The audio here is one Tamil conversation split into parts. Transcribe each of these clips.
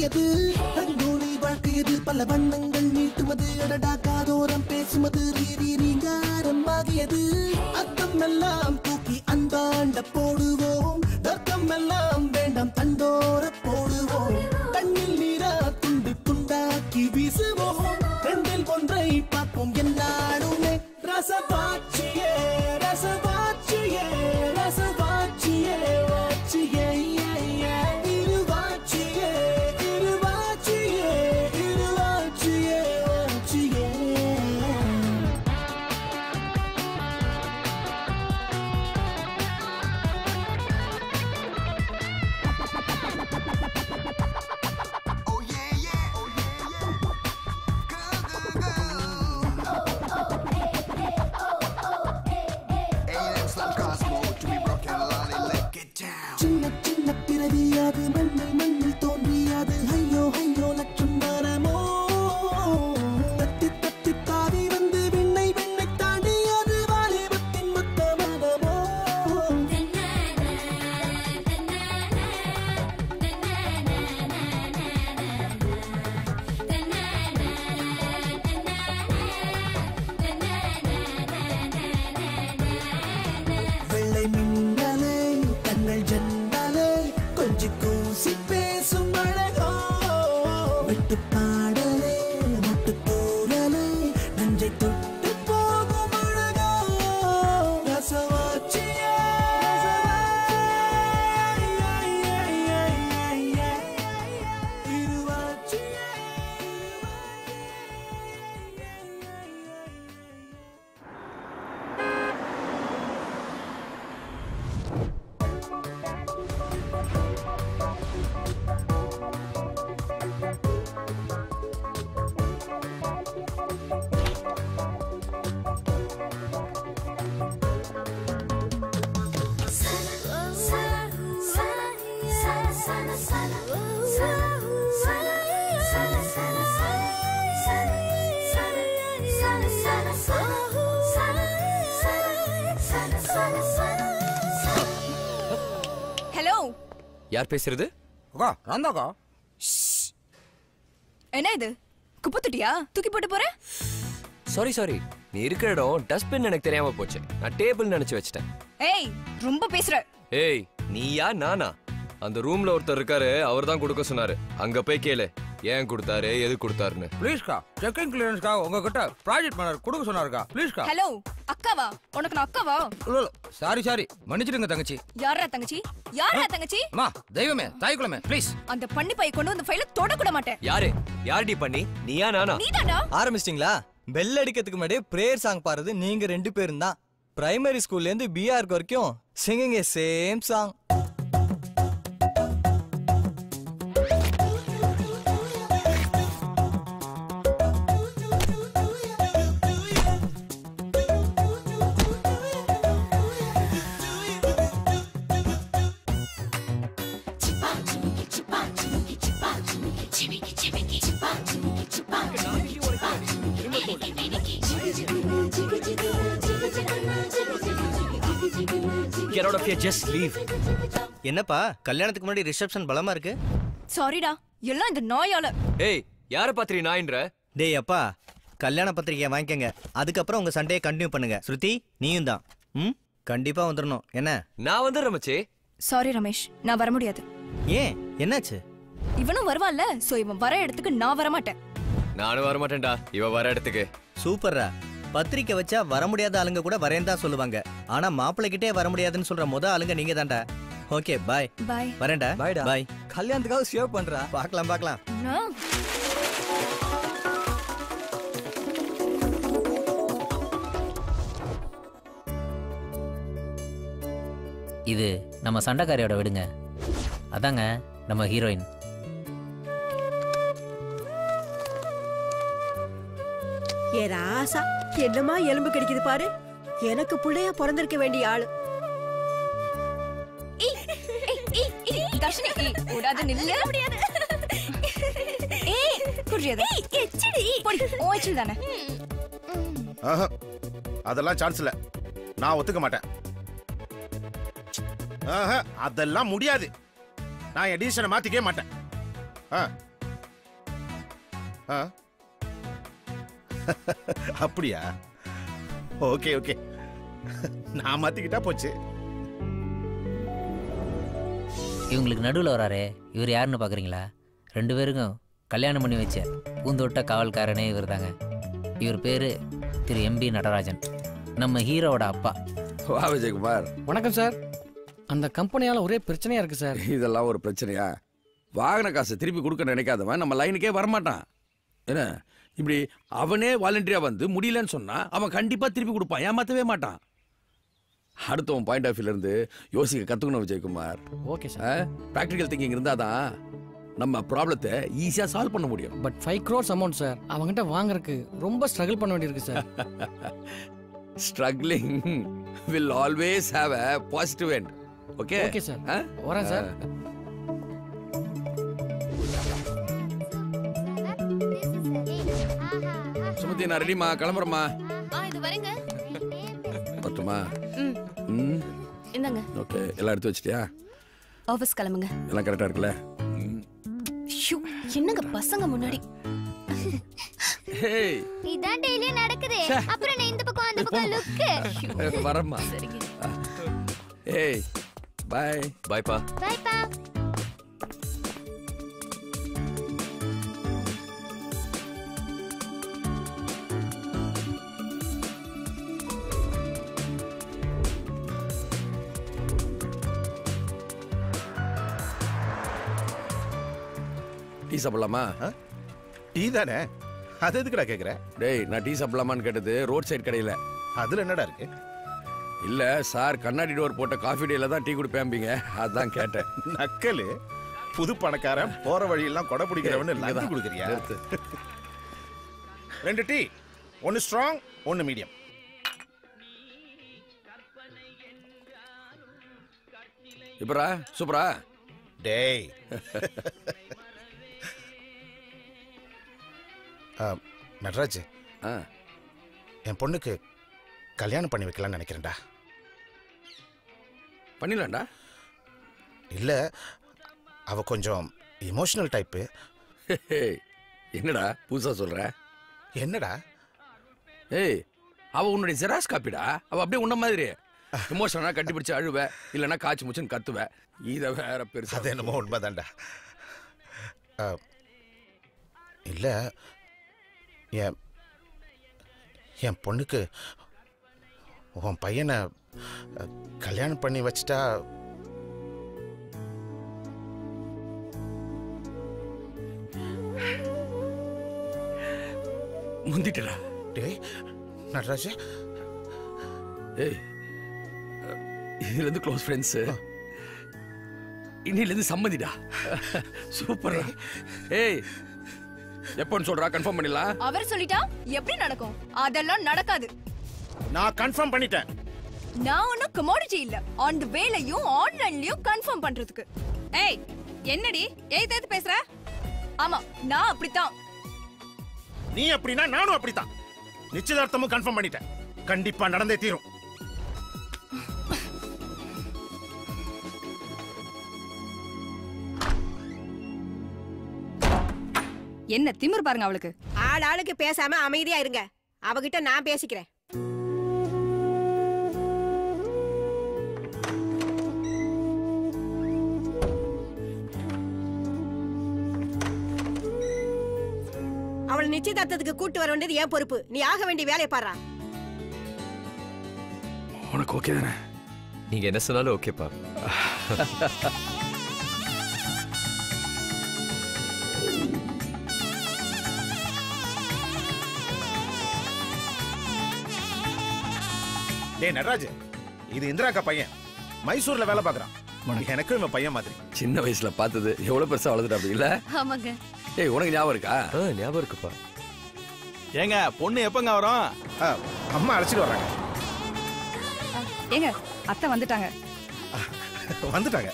மாறியது ரங்கோலி வாழ்க்கையது பல வண்ணங்கள் நீட்டுமது அடடா காதோரம் பேசுமது ரீரி ரீங்காரமாகியது அத்தம் எல்லாம் தூக்கி அந்தாண்ட போடுவோம் தர்க்கம் எல்லாம் வேண்டாம் தண்டோர போடுவோம் தண்ணில் நீரா துண்டு துண்டாக்கி வீசுவோம் ரெண்டில் ஒன்றை பார்ப்போம் என்னாலுமே ரசபாட்சியே ரசபாட்சியே ரசபாட்சியே வாட்சியே இருவாட்சியே இருவாட்சியே இருவாட்சியே வாட்சியே Oh yeah, yeah, oh yeah, yeah. Girl, girl, girl. A&M Slam Cosmo to be broken lolly, let get down. சின்ன சின்ன பிறவியாது மண்ணில் மண்ணில் தோன்றியாது ஐயோ ஐயோ லட்சம் மரமோ தத்தி தத்தி தாவி வந்து விண்ணை விண்ணை தாண்டியது வாலிபத்தின் மொத்த மதமோ வெள்ளை மின்னலே கண்ணல் ஜன்னலே கொஞ்சி கூசி பேசும் அழகோ விட்டு பாடலே முட்டு தூரலே நெஞ்சை தொட்டு போகும் அழகோ ரசவாட்சியே இருவாட்சியே ஹலோ யார் பேசுறது அக்கா நான் தான்க்கா என்ன இது குப்பை தொட்டியா தூக்கி போட்டு போற சாரி சாரி நீ இருக்கிற இடம் டஸ்ட்பின் எனக்கு தெரியாம போச்சு நான் டேபிள் நினைச்சு வச்சிட்டேன் ஏய் ரொம்ப பேசுற ஏய் நீயா நானா அந்த ரூம்ல ஒருத்தர் இருக்காரு அவர் தான் கொடுக்க சொன்னாரு அங்க போய் கேளு ஏன் கொடுத்தாரு எது கொடுத்தாருன்னு ப்ளீஸ்க்கா செக்கிங் கிளியரன்ஸ்க்காக உங்ககிட்ட ப்ராஜெக்ட் மேனர் கொடுக்க சொன்னாருக்கா ப்ளீஸ்க்கா ஹலோ அக்காவா உனக்கு நான் அக்காவா சாரி சாரி மன்னிச்சிடுங்க தங்கச்சி யாரா தங்கச்சி யாரா தங்கச்சி அம்மா தெய்வமே தாய்க்குளமே ப்ளீஸ் அந்த பண்ணி பைய கொண்டு வந்து ஃபைல தொட கூட மாட்டேன் யாரு யார்டி பண்ணி நீயா நானா நீதானா ஆரம்பிச்சிட்டிங்களா பெல் அடிக்கிறதுக்கு முன்னாடியே ப்ரேயர் சாங் பாடுறது நீங்க ரெண்டு பேரும் தான் பிரைமரி ஸ்கூல்ல இருந்து பிஆர்க்கு வரைக்கும் singing a same song Get out of here, just leave. என்னப்பா கல்யாணத்துக்கு முன்னாடி ரிசப்ஷன் பலமா இருக்கு சாரிடா எல்லாம் இந்த நாயால ஏய் யார பாத்திரி நாயின்ற டேய் அப்பா கல்யாண பத்திரிக்கையை வாங்கிக்கங்க அதுக்கப்புறம் உங்க சண்டையை கண்டினியூ பண்ணுங்க ஸ்ருதி நீயும் தான் ம் கண்டிப்பா வந்துடணும் என்ன நான் வந்துடுறேன் மச்சி சாரி ரமேஷ் நான் வர முடியாது ஏன் என்னாச்சு இவனும் வருவான்ல சோ இவன் வர இடத்துக்கு நான் வர மாட்டேன் நானும் வர மாட்டேன்டா இவ வர இடத்துக்கு சூப்பர்ரா பத்திரிக்கை வச்சா வர முடியாத ஆளுங்க கூட வரேன் தான் சொல்லுவாங்க ஆனா மாப்பிள்ளைகிட்டே வர முடியாதுன்னு சொல்ற முத ஆளுங்க நீங்க தான்டா ஓகே பாய் பாய் வரேன்டா பாய்டா பாய் கல்யாணத்துக்காக சேவ் பண்றா பார்க்கலாம் பார்க்கலாம் இது நம்ம சண்டைக்காரியோட விடுங்க அதாங்க நம்ம ஹீரோயின் ஏ ராசா என்னமா எலும்பு கிடைக்குது பாரு எனக்கு புள்ளையா பிறந்திருக்க வேண்டிய ஆளு தர்ஷினி ஏய், விடாத நில்லு முடியாது ஏய் குடியாத எச்சடி போடி ஓச்சல் தானே ஆஹா, அதெல்லாம் சான்ஸ் இல்ல நான் ஒத்துக்க மாட்டேன் ஆஹா, அதெல்லாம் முடியாது நான் என் டிசிஷனை மாத்திக்கவே மாட்டேன் ஆ, ஆ அப்படியா ஓகே ஓகே நான் மாத்திக்கிட்டா போச்சு இவங்களுக்கு நடுவில் வராரே இவர் யாருன்னு பார்க்குறீங்களா ரெண்டு பேருக்கும் கல்யாணம் பண்ணி வச்ச பூந்தோட்ட காவல்காரனே இவர் தாங்க இவர் பேர் திரு எம்பி நடராஜன் நம்ம ஹீரோவோட அப்பா வா விஜயகுமார் வணக்கம் சார் அந்த கம்பெனியால ஒரே பிரச்சனையா இருக்கு சார் இதெல்லாம் ஒரு பிரச்சனையா வாகன காசை திருப்பி கொடுக்க நினைக்காதவன் நம்ம லைனுக்கே வரமாட்டான் என்ன இப்படி அவனே வாலண்டியரா வந்து முடியலன்னு சொன்னா அவன் கண்டிப்பா திருப்பி கொடுப்பான் ஏமாத்தவே மாட்டான் அடுத்தவன் பாயிண்ட் ஆஃப் வியூல இருந்து யோசிக்க கத்துக்கணும் Vijayakumar okay sir practical thinking இருந்தாதான் நம்ம ப்ராப்ளத்தை ஈஸியா சால்வ் பண்ண முடியும் but five crores amount sir அவங்ககிட்ட வாங்குறதுக்கு ரொம்ப ஸ்ட்ரகிள் பண்ண வேண்டியிருக்கு sir struggling will always have a positive end okay okay sir வரேன் சார் சுமதி நான் ரெடிமா கிளம்புறேம்மா ஆ இது வரேங்க பட்டுமா ம் ம் இந்தாங்க ஓகே எல்லாம் எடுத்து வச்சிட்டியா ஆஃபீஸ் கிளம்புங்க எல்லாம் கரெக்டா இருக்குல்ல ஷூ என்னங்க பசங்க முன்னாடி ஹேய் இதான் டெய்லியும் நடக்குது அப்புறம் நான் இந்த பக்கம் அந்த பக்கம் லுக்கு வரம்மா ஏய் பாய் பாய்ப்பா பாய்ப்பா டீ சாப்பிடலாமா டீ தானே அது எதுக்குடா கேக்குற டேய் நான் டீ சாப்பிடலாமான்னு கேட்டது ரோட் சைடு கடையில் அதுல என்னடா இருக்கு இல்ல சார் கண்ணாடி டோர் போட்ட காஃபி டேல தான் டீ குடிப்பேம்பிங்க அதான் கேட்டேன் நக்கலு புது பணக்காரன் போற வழியெல்லாம் கொடை பிடிக்கிறவனு இங்க லஞ்சம் தான். கொடுக்குறியா நிறுத்து. ரெண்டு டீ ஒன்னு ஸ்ட்ராங் ஒன்னு மீடியம் இப்பரா சூப்பரா டேய் ஆ, நடராஜ் என் பொண்ணுக்கு கல்யாணம் பண்ணி வைக்கலாம்னு நினைக்கிறேன்டா பண்ணிடலாம்டா இல்ல அவ கொஞ்சம் இமோஷனல் டைப்பு என்னடா புதுசா சொல்ற என்னடா ஏய் அவ உன்னுடைய ஜெராக்ஸ் காப்பிடா அவ அப்படியே உன்ன மாதிரி இமோஷனா கட்டி பிடிச்சு அழுவ இல்லைன்னா காய்ச்சி முச்சுன்னு கத்துவ இத வேற பெருசா அது என்னமோ உண்மைதான்டா ஆ, இல்ல என் என் பொண்ணுக்கு உன் பையனை அ, கல்யாணம் பண்ணி வச்சிட்டா முந்திட்டடா டேய் நடராஜ் ஏய் இதுல இருந்து க்ளோஸ் ஃப்ரெண்ட்ஸ் இன்னில இருந்து சம்மதிடா சூப்பர் ஏய் எப்போன்னு சொல்றா கன்ஃபார்ம் பண்ணிடலாம் அவர் சொல்லிட்டா எப்படி நடக்கும் அதெல்லாம் நடக்காது நான் கன்ஃபார்ம் பண்ணிட்டேன் நான் ஒன்னும் கமோடிட்டி இல்ல ஆன் தி வேலையும் ஆன்லைன்லயும் கன்ஃபார்ம் பண்றதுக்கு ஏய் என்னடி ஏய் தேத்து பேசுற ஆமா நான் அப்படித்தான் நீ அப்படின்னா நானும் அப்படித்தான் நிச்சயதார்த்தமும் கன்ஃபார்ம் பண்ணிட்டேன் கண்டிப்பா நடந்தே தீரும் என்ன திமிர் பாருங்க அவளுக்கு ஆள் ஆளுக்கு பேசாம அமைதியா இருங்க அவகிட்ட நான் பேசிக்கிறேன் அவளை நிச்சயதார்த்தத்துக்கு கூட்டு வர வேண்டியது என் பொறுப்பு நீ ஆக வேண்டிய வேலையை பாடுறா உனக்கு ஓகே தானே நீங்க என்ன சொன்னாலும் ஓகேப்பா டேய் நடராஜ் இது இந்திராக்கா பையன் மைசூர்ல வேலை பார்க்கறான் எனக்கும் இவன் பையன் மாதிரி சின்ன வயசுல பார்த்தது எவ்வளவு பெருசா வளர்ந்துட்டா அப்படி இல்ல ஆமாங்க ஏய் உனக்கு ஞாபகம் இருக்கா ஞாபகம் இருக்குப்பா ஏங்க பொண்ணு எப்பங்க வரும் அம்மா அழைச்சிட்டு வர்றாங்க ஏங்க அத்தை வந்துட்டாங்க வந்துட்டாங்க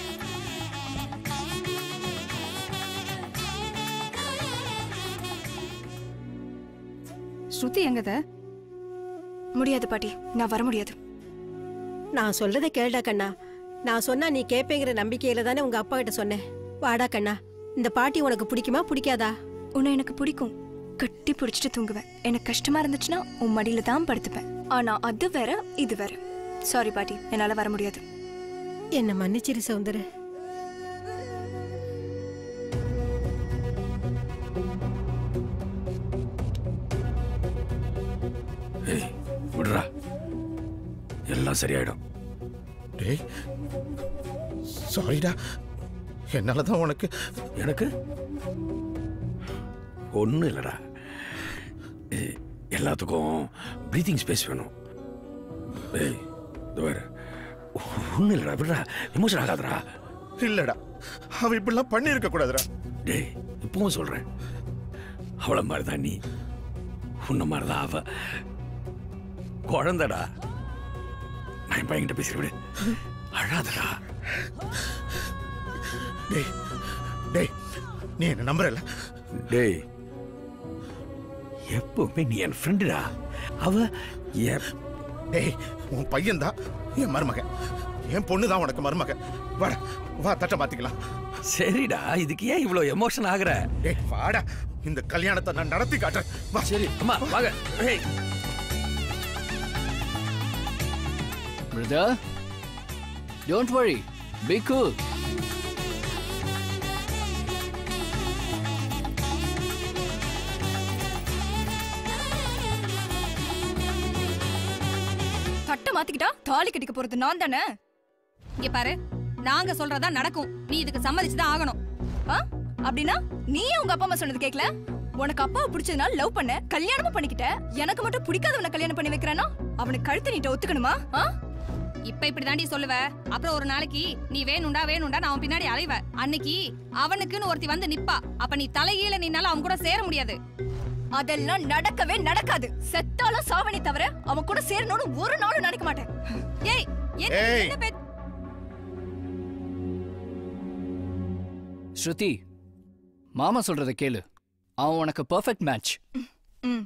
ஸ்ருதி எங்கத முடியாது பாட்டி நான் வர முடியாது நான் சொல்றதை கேளுடா கண்ணா நான் சொன்னா நீ கேப்பேங்கிற நம்பிக்கையில தானே உங்க அப்பா கிட்ட சொன்னேன் வாடா கண்ணா இந்த பாட்டி உனக்கு பிடிக்குமா பிடிக்காதா உன்னை எனக்கு பிடிக்கும் கட்டி பிடிச்சிட்டு தூங்குவேன் எனக்கு கஷ்டமா இருந்துச்சுன்னா உன் மடியில தான் படுத்துப்பேன் ஆனா அது வேற இது வேற சாரி பாட்டி என்னால வர முடியாது என்ன மன்னிச்சிரு சௌந்தர ஏய் விடுறா எல்லாம் சரியாயிடும் டேய் சாரிடா என்னால தான் உனக்கு எனக்கு ஒன்றும் இல்லைடா ஏய், எல்லாத்துக்கும் ப்ரீத்திங் ஸ்பேஸ் வேணும் ஏய் இது வேறு ஒன்றும் இல்லைடா விடுறா எமோஷன் ஆகாதடா இல்லடா அவ இப்படிலாம் பண்ணி இருக்க கூடாதுடா டேய் இப்பவும் சொல்கிறேன் அவளை மாதிரி தான் நீ உன்ன மாதிரி தான் அவ குழந்தடா நான் என் பையன்கிட்ட பேசி விடு அழாதடா டேய் டேய் நீ என்ன நம்புறல டேய் எப்பவுமே நீ என் ஃப்ரெண்டுடா அவ என் டேய் உன் பையன் தான் என் மருமகன் என் பொண்ணு தான் உனக்கு மருமகன் வாடா வா தட்ட மாத்திக்கலாம் சரிடா இதுக்கு ஏன் இவ்வளோ எமோஷன் ஆகுற டேய் வாடா இந்த கல்யாணத்தை நான் நடத்தி காட்டுறேன் வா சரி அம்மா வாங்க ஏய் Brother, don't worry. Be cool. தட்டை மாத்திக்கிட்டா தாலி கட்டிக்க போறது நான் தானே இங்க பாரு நாங்க சொல்றதா நடக்கும் நீ இதுக்கு சம்மதிச்சுதான் ஆகணும் ஆ? அப்படின்னா நீ உங்க அப்பா அம்மா சொன்னது கேக்கல உனக்கு அப்பாவை பிடிச்சதுனால லவ் பண்ண கல்யாணமும் பண்ணிக்கிட்ட எனக்கு மட்டும் பிடிக்காதவனை கல்யாணம் பண்ணி வைக்கிறானா அவனுக்கு கழுத்து நீட்ட ஒத்துக்கணுமா ஆ? இப்ப இப்படி தாண்டி சொல்லுவ அப்புறம் ஒரு நாளைக்கு நீ வேணும்டா வேணும்டா நான் அவன் பின்னாடி அலைவ அன்னைக்கு அவனுக்குன்னு ஒருத்தி வந்து நிப்பா அப்ப நீ தலைகீழ நின்னால அவன் கூட சேர முடியாது அதெல்லாம் நடக்கவே நடக்காது செத்தாலும் சாவணி தவிர அவன் கூட சேரணும்னு ஒரு நாளும் நினைக்க மாட்டேன் ஏய் என்ன ஏய். என்ன பே- ஸ்ருதி மாமா சொல்றத கேளு அவன் உனக்கு பர்ஃபெக்ட் மேட்ச் ம்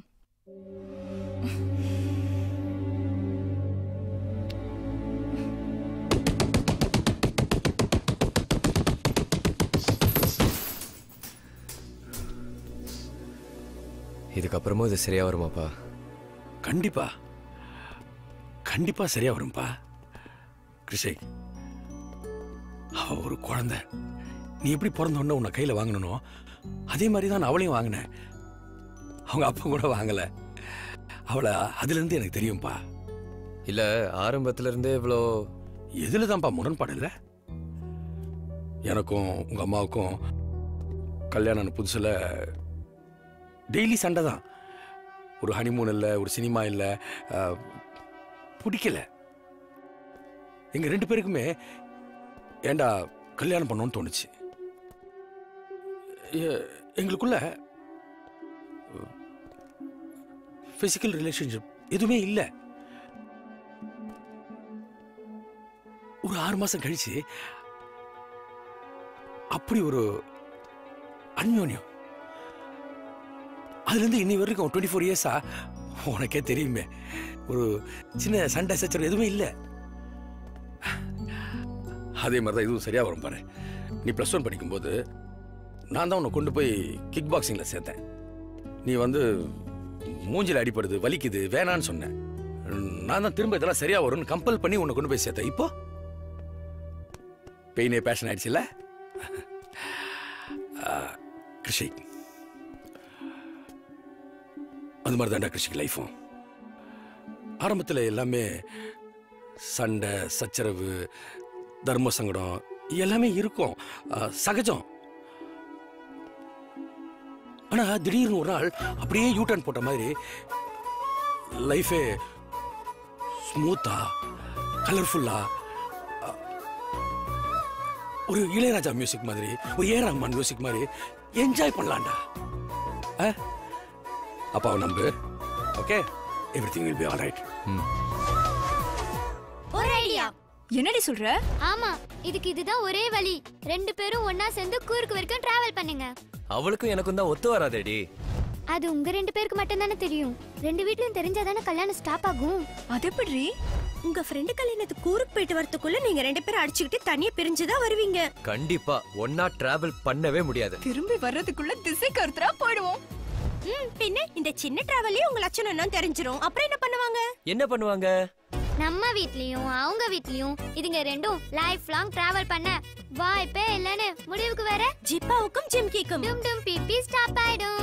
இதுக்கப்புறமும் இது சரியா வருமாப்பா கண்டிப்பா கண்டிப்பா சரியா வரும்பா கிருஷை அவ ஒரு குழந்தை நீ எப்படி பிறந்த உடனே உன்னை கையில வாங்கணுனோ அதே மாதிரி தான் நான் அவளையும் வாங்கினேன் அவங்க அப்பா கூட வாங்கல அவளை அதுல இருந்து எனக்கு தெரியும்பா இல்ல ஆரம்பத்துல இருந்தே இவ்வளோ எதுல தான்ப்பா முரண்பாடு இல்ல எனக்கும் உங்க அம்மாவுக்கும் கல்யாணம் ஆன புதுசுல டெய்லி சண்டை தான் ஒரு ஹனிமூன் இல்லை ஒரு சினிமா இல்லை அஹ், பிடிக்கல எங்க ரெண்டு பேருக்குமே ஏண்டா கல்யாணம் பண்ணணும்னு தோணுச்சு எ- எங்களுக்குள்ள பிசிக்கல் ரிலேஷன்ஷிப் எதுவுமே இல்லை ஒரு ஆறு மாசம் கழிச்சு அப்படி ஒரு அந்யோன்யம் அதுல இருந்து இன்னி வரைக்கும் டுவெண்ட்டி ஃபோர் இயர்ஸா உனக்கே தெரியுமே ஒரு சின்ன சண்டை சச்சரவு எதுவுமே இல்லை அதே மாதிரி தான் இதுவும் சரியா வரும் பாரு நீ ப்ளஸ் ஒன் படிக்கும்போது நான் தான் உன்னை கொண்டு போய் கிக் பாக்ஸிங்கில் சேர்த்தேன் நீ வந்து மூஞ்சில அடிப்படுது வலிக்குது வேணான்னு சொன்னேன் நான் தான் திரும்ப இதெல்லாம் சரியா வரும்னு கம்பல் பண்ணி உன்னை கொண்டு போய் சேர்த்தேன் இப்போ பெயினே பேஷன் ஆயிடுச்சுல்ல ஆ, கிருஷி அது மாதிரி தான்டா கிருஷிக்கு லைஃபும் ஆரம்பத்தில் எல்லாமே சண்டை சச்சரவு தர்ம சங்கடம் எல்லாமே இருக்கும் ஆ, சகஜம் ஆனா திடீர்னு ஒரு நாள் அப்படியே யூ டர்ன் போட்ட மாதிரி லைஃபே ஸ்மூத்தா கலர்ஃபுல்லா ஒரு இளையராஜா மியூசிக் மாதிரி ஒரு ஏ ரஹ்மான் மியூசிக் மாதிரி என்ஜாய் பண்ணலாம்டா ஆ? அப்பாவை நம்பு okay everything will be all right ஒரு ஐடியா என்னடி சொல்ற ஆமா இதுக்கு இதுதான் ஒரே வழி ரெண்டு பேரும் ஒன்னா சேர்ந்து கூருக்கு வரைக்கும் டிராவல் பண்ணுங்க அவளுக்கும் எனக்கும் தான் ஒத்து வராதேடி அது உங்க ரெண்டு பேருக்கு மட்டும் தானே தெரியும் ரெண்டு வீட்லயும் தெரிஞ்சாதானே கல்யாணம் ஸ்டாப் ஆகும் அது எப்படி உங்க ஃப்ரெண்டு கல்யாணத்துக்கு ஊருக்கு போயிட்டு வரதுக்குள்ள நீங்க ரெண்டு பேரும் அடிச்சுக்கிட்டு தனியா பிரிஞ்சுதான் வருவீங்க கண்டிப்பா ஒன்னா டிராவல் பண்ணவே முடியாது திரும்பி வர்றதுக்குள்ள திசை கருத்துரா போயிடுவோம் ம், பின்ன இந்த சின்ன டிராவலே உங்க லட்சணம் என்னன்னு தெரிஞ்சிரும் அப்புறம் என்ன பண்ணுவாங்க என்ன பண்ணுவாங்க நம்ம வீட்லயும் அவங்க வீட்லயும் இதுங்க ரெண்டும் லைஃப் லாங் டிராவல் பண்ண வாய்ப்பே இல்லைன்னு முடிவுக்கு வர ஜிப்பாவுக்கும் ஜிம்கிக்கும் டும் டும் பிபி ஸ்டாப் ஆயிடும்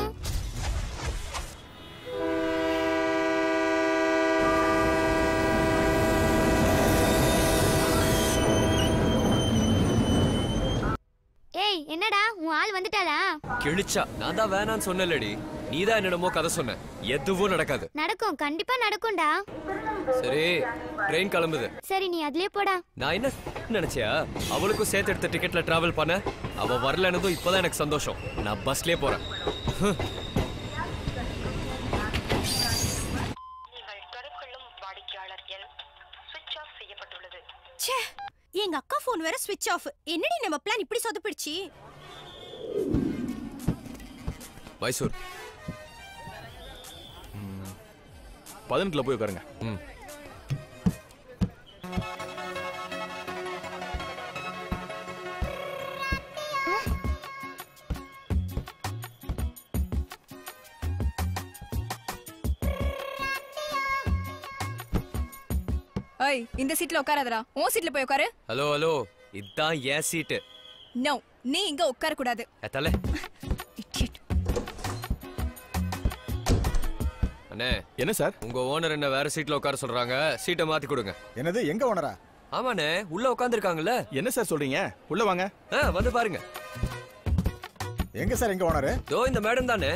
ஏய் என்னடா உன் ஆள் வந்துட்டாளா கிழிச்சா நான் தான் வேணான்னு சொன்னலடி நீ தான் என்னடமோ கதை சொன்ன எதுவும் நடக்காது நடக்கும் கண்டிப்பா நடக்கும்டா சரி ட்ரெயின் கிளம்புது சரி நீ அதுலயே போடா நான் என்ன நினைச்சியா அவளுக்கும் சேர்த்து எடுத்த டிக்கெட்ல டிராவல் பண்ண அவ வரலனதும் இப்பதான் எனக்கு சந்தோஷம் நான் பஸ்லயே போறேன் ஹம். ச்சே எங்க அக்கா போன் வேற ஸ்விட்ச் ஆஃப் என்னடி நம்ம பிளான் இப்படி சொதப்பிடுச்சு மைசூர் பதினெட்டுல போய் உட்காருங்க ம் ஏய் இந்த சீட்ல உட்காராதடா உன் சீட்ல போய் உட்காரு ஹலோ ஹலோ இதான் என் சீட்டு நோ நீ இங்க உட்கார கூடாது தலை அண்ணே என்ன சார் உங்க ஓனர் என்ன வேற சீட்ல உட்கார சொல்றாங்க சீட்டை மாத்தி கொடுங்க என்னது எங்க ஓனரா ஆமாண்ணே உள்ள உட்காந்துருக்காங்கல்ல என்ன சார் சொல்றீங்க உள்ள வாங்க ஆ வந்து பாருங்க எங்க சார் எங்க ஓனரு தோ இந்த மேடம் தானே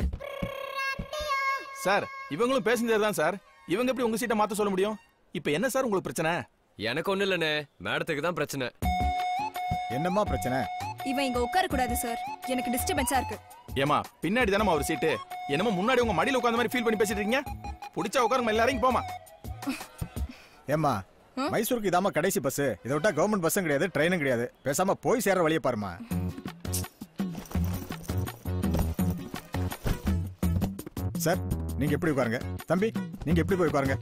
சார் இவங்களும் பேசஞ்சர் தான் சார் இவங்க எப்படி உங்க சீட்டை மாத்த சொல்ல முடியும் இப்போ என்ன சார் உங்களுக்கு பிரச்சனை எனக்கு ஒண்ணு இல்லண்ணே மேடத்துக்கு தான் பிரச்சனை என்னம்மா பிரச்சனை இவன் இங்க உட்கார கூடாது சார் எனக்கு டிஸ்டர்பன்ஸா இருக்கு ஏமா பின்னாடி தானே ஒரு சீட்டு என்னமோ முன்னாடி உங்க மடியில உட்கார்ந்த மாதிரி ஃபீல் பண்ணி பேசிட்டு இருக்கீங்க பிடிச்சா உட்காருங்க எல்லாரும் போமா ஏம்மா மைசூருக்கு இதாம்மா கடைசி பஸ் இதை விட்டா கவர்மெண்ட் பஸ்ஸும் கிடையாது ட்ரெயினும் கிடையாது பேசாம போய் சேர்ற வழியை பாருமா சார் நீங்க எப்படி உட்காருங்க தம்பி நீங்க எப்படி போய் உட்காருங்க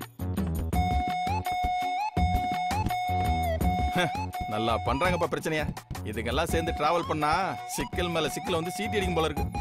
நல்லா பண்றாங்கப்பா பிரச்சனையா இதுக்கெல்லாம் சேர்ந்து டிராவல் பண்ணா சிக்கல் மேல சிக்கல் வந்து சீட்டி அடிக்கும் போல இருக்கு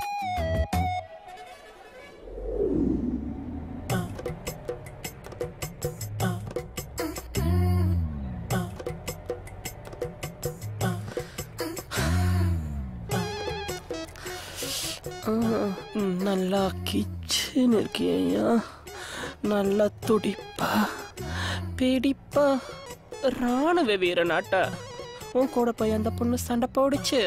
நல்லா கிச்சுன்னு இருக்கியா நல்லா துடிப்பா பிடிப்பா ராணுவ வீரனாட்டா உன் கூட போய் அந்த பொண்ணு சண்டை போடுச்சு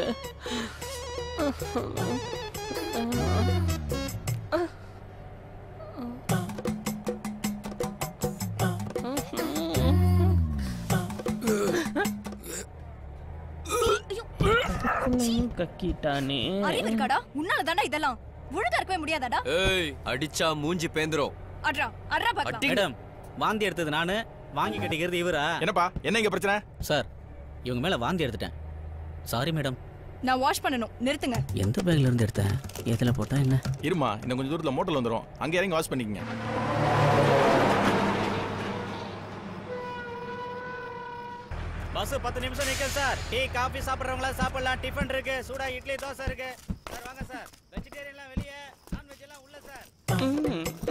கக்கிட்டானே அறிவு இருக்காடா உன்னால தாண்டா இதெல்லாம் ஒழுங்கா இருக்கவே முடியாதாடா ஏய் அடிச்சா மூஞ்சி பேந்துரும் அட்ரா அட்ரா பாக்கலாம் மேடம் வாந்தி எடுத்தது நானு வாங்கி கட்டிக்கிறது இவரா என்னப்பா என்ன இங்க பிரச்சனை சார் இவங்க மேல வாந்தி எடுத்துட்டேன் சாரி மேடம் நான் வாஷ் பண்ணனும் நிறுத்துங்க எந்த பேக்ல இருந்து எடுத்தேன் எதுல போட்டா என்ன இருமா இன்னும் கொஞ்சம் தூரத்துல மோட்டல் வந்துரும் அங்க இறங்கி வாஷ் பண்ணிக்கங்க பஸ் பத்து நிமிஷம் நிக்கல் சார் டீ காபி சாப்பிடுறவங்களா சாப்பிடலாம் டிஃபன் இருக்கு சூடா இட்லி தோசை இருக்கு சார் வாங்க சார் வெஜிடேரியன்லாம் வெளியே நான்வெஜ் எல்லாம் உள்ள sir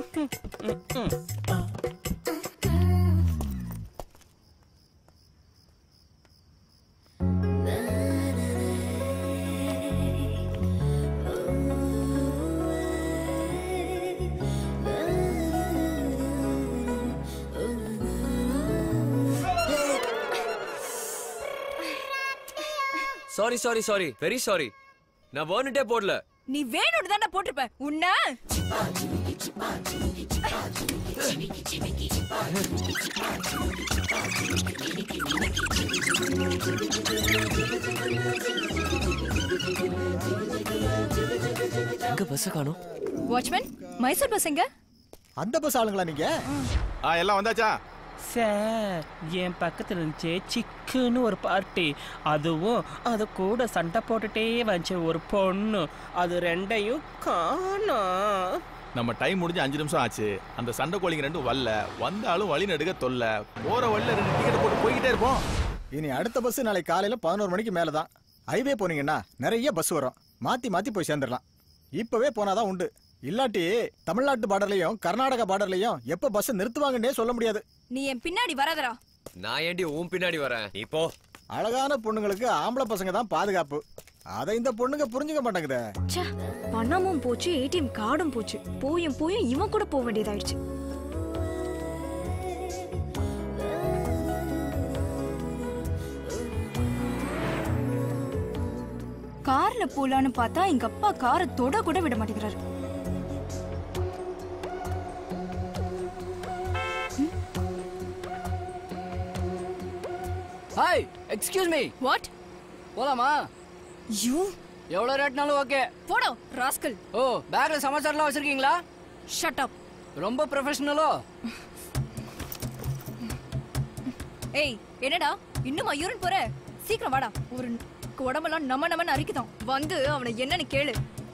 sorry sorry sorry very sorry நான் வேர்னுட்டே போடல நீ வேணும்னு தாண்டா போட்டிருப்ப உன்ன எங்க பஸ் காணோம் வாட்ச்மேன் மைசூர் பஸ் எங்க அந்த பஸ் ஆளுங்களா நீங்க ஆ எல்லாம் வந்தாச்சா சார் என் பக்கத்துல இருந்துச்சு சிக்குன்னு ஒரு பார்ட்டி அதுவும் அது கூட சண்டை போட்டுட்டே வந்துச்சு ஒரு பொண்ணு அது ரெண்டையும் காணோம் நம்ம டைம் முடிஞ்சு அஞ்சு நிமிஷம் ஆச்சு அந்த சண்டை கோழிங்க ரெண்டும் வரல வந்தாலும் வழி நடுக்க தொல்ல போற வழியில ரெண்டு டிக்கெட் போட்டு போய்கிட்டே இருப்போம் இனி அடுத்த பஸ் நாளைக்கு காலையில பதினோரு மணிக்கு மேல தான் ஹைவே போனீங்கன்னா நிறைய பஸ் வரும் மாத்தி மாத்தி போய் சேர்ந்துடலாம் இப்பவே போனாதான் உண்டு இல்லாட்டி தமிழ்நாட்டு பார்டர்லயும் கர்நாடகா பார்டர்லயும் எப்ப பஸ் நிறுத்துவாங்கன்னே சொல்ல முடியாது நீ என் பின்னாடி வராதடா நான் ஏண்டி உன் பின்னாடி வரேன் நீ போ அழகான பொண்ணுங்களுக்கு ஆம்பளை பசங்க தான் பாதுகாப்பு அதை இந்த பொண்ணுங்க புரிஞ்சுக்க மாட்டேங்குதே ச்சே பணமும் போச்சு ஏடிஎம் கார்டும் போச்சு போயும் போயும் இவன் கூட போக வேண்டியதாயிடுச்சு கார்ல போலான்னு பார்த்தா எங்க அப்பா காரை தொட கூட விட மாட்டேங்கிறாரு ஹாய் எக்ஸ்கியூஸ் மீ வாட் போலாமா யூ எவ்வளோ ரேட்னாலும் ஓகே போடோ ராஸ்கல் ஓ பேக்ல சமாச்சாரம்லாம் வச்சிருக்கீங்களா ஷட் அப் ரொம்ப ப்ரொஃபஷனலோ ஏய் என்னடா இன்னுமா யூரின் போற சீக்கிரம் வாடா ஒரு உடம்பெல்லாம் நம்ம நம்ம அரிக்குதான் வந்து அவனை என்னன்னு கேளு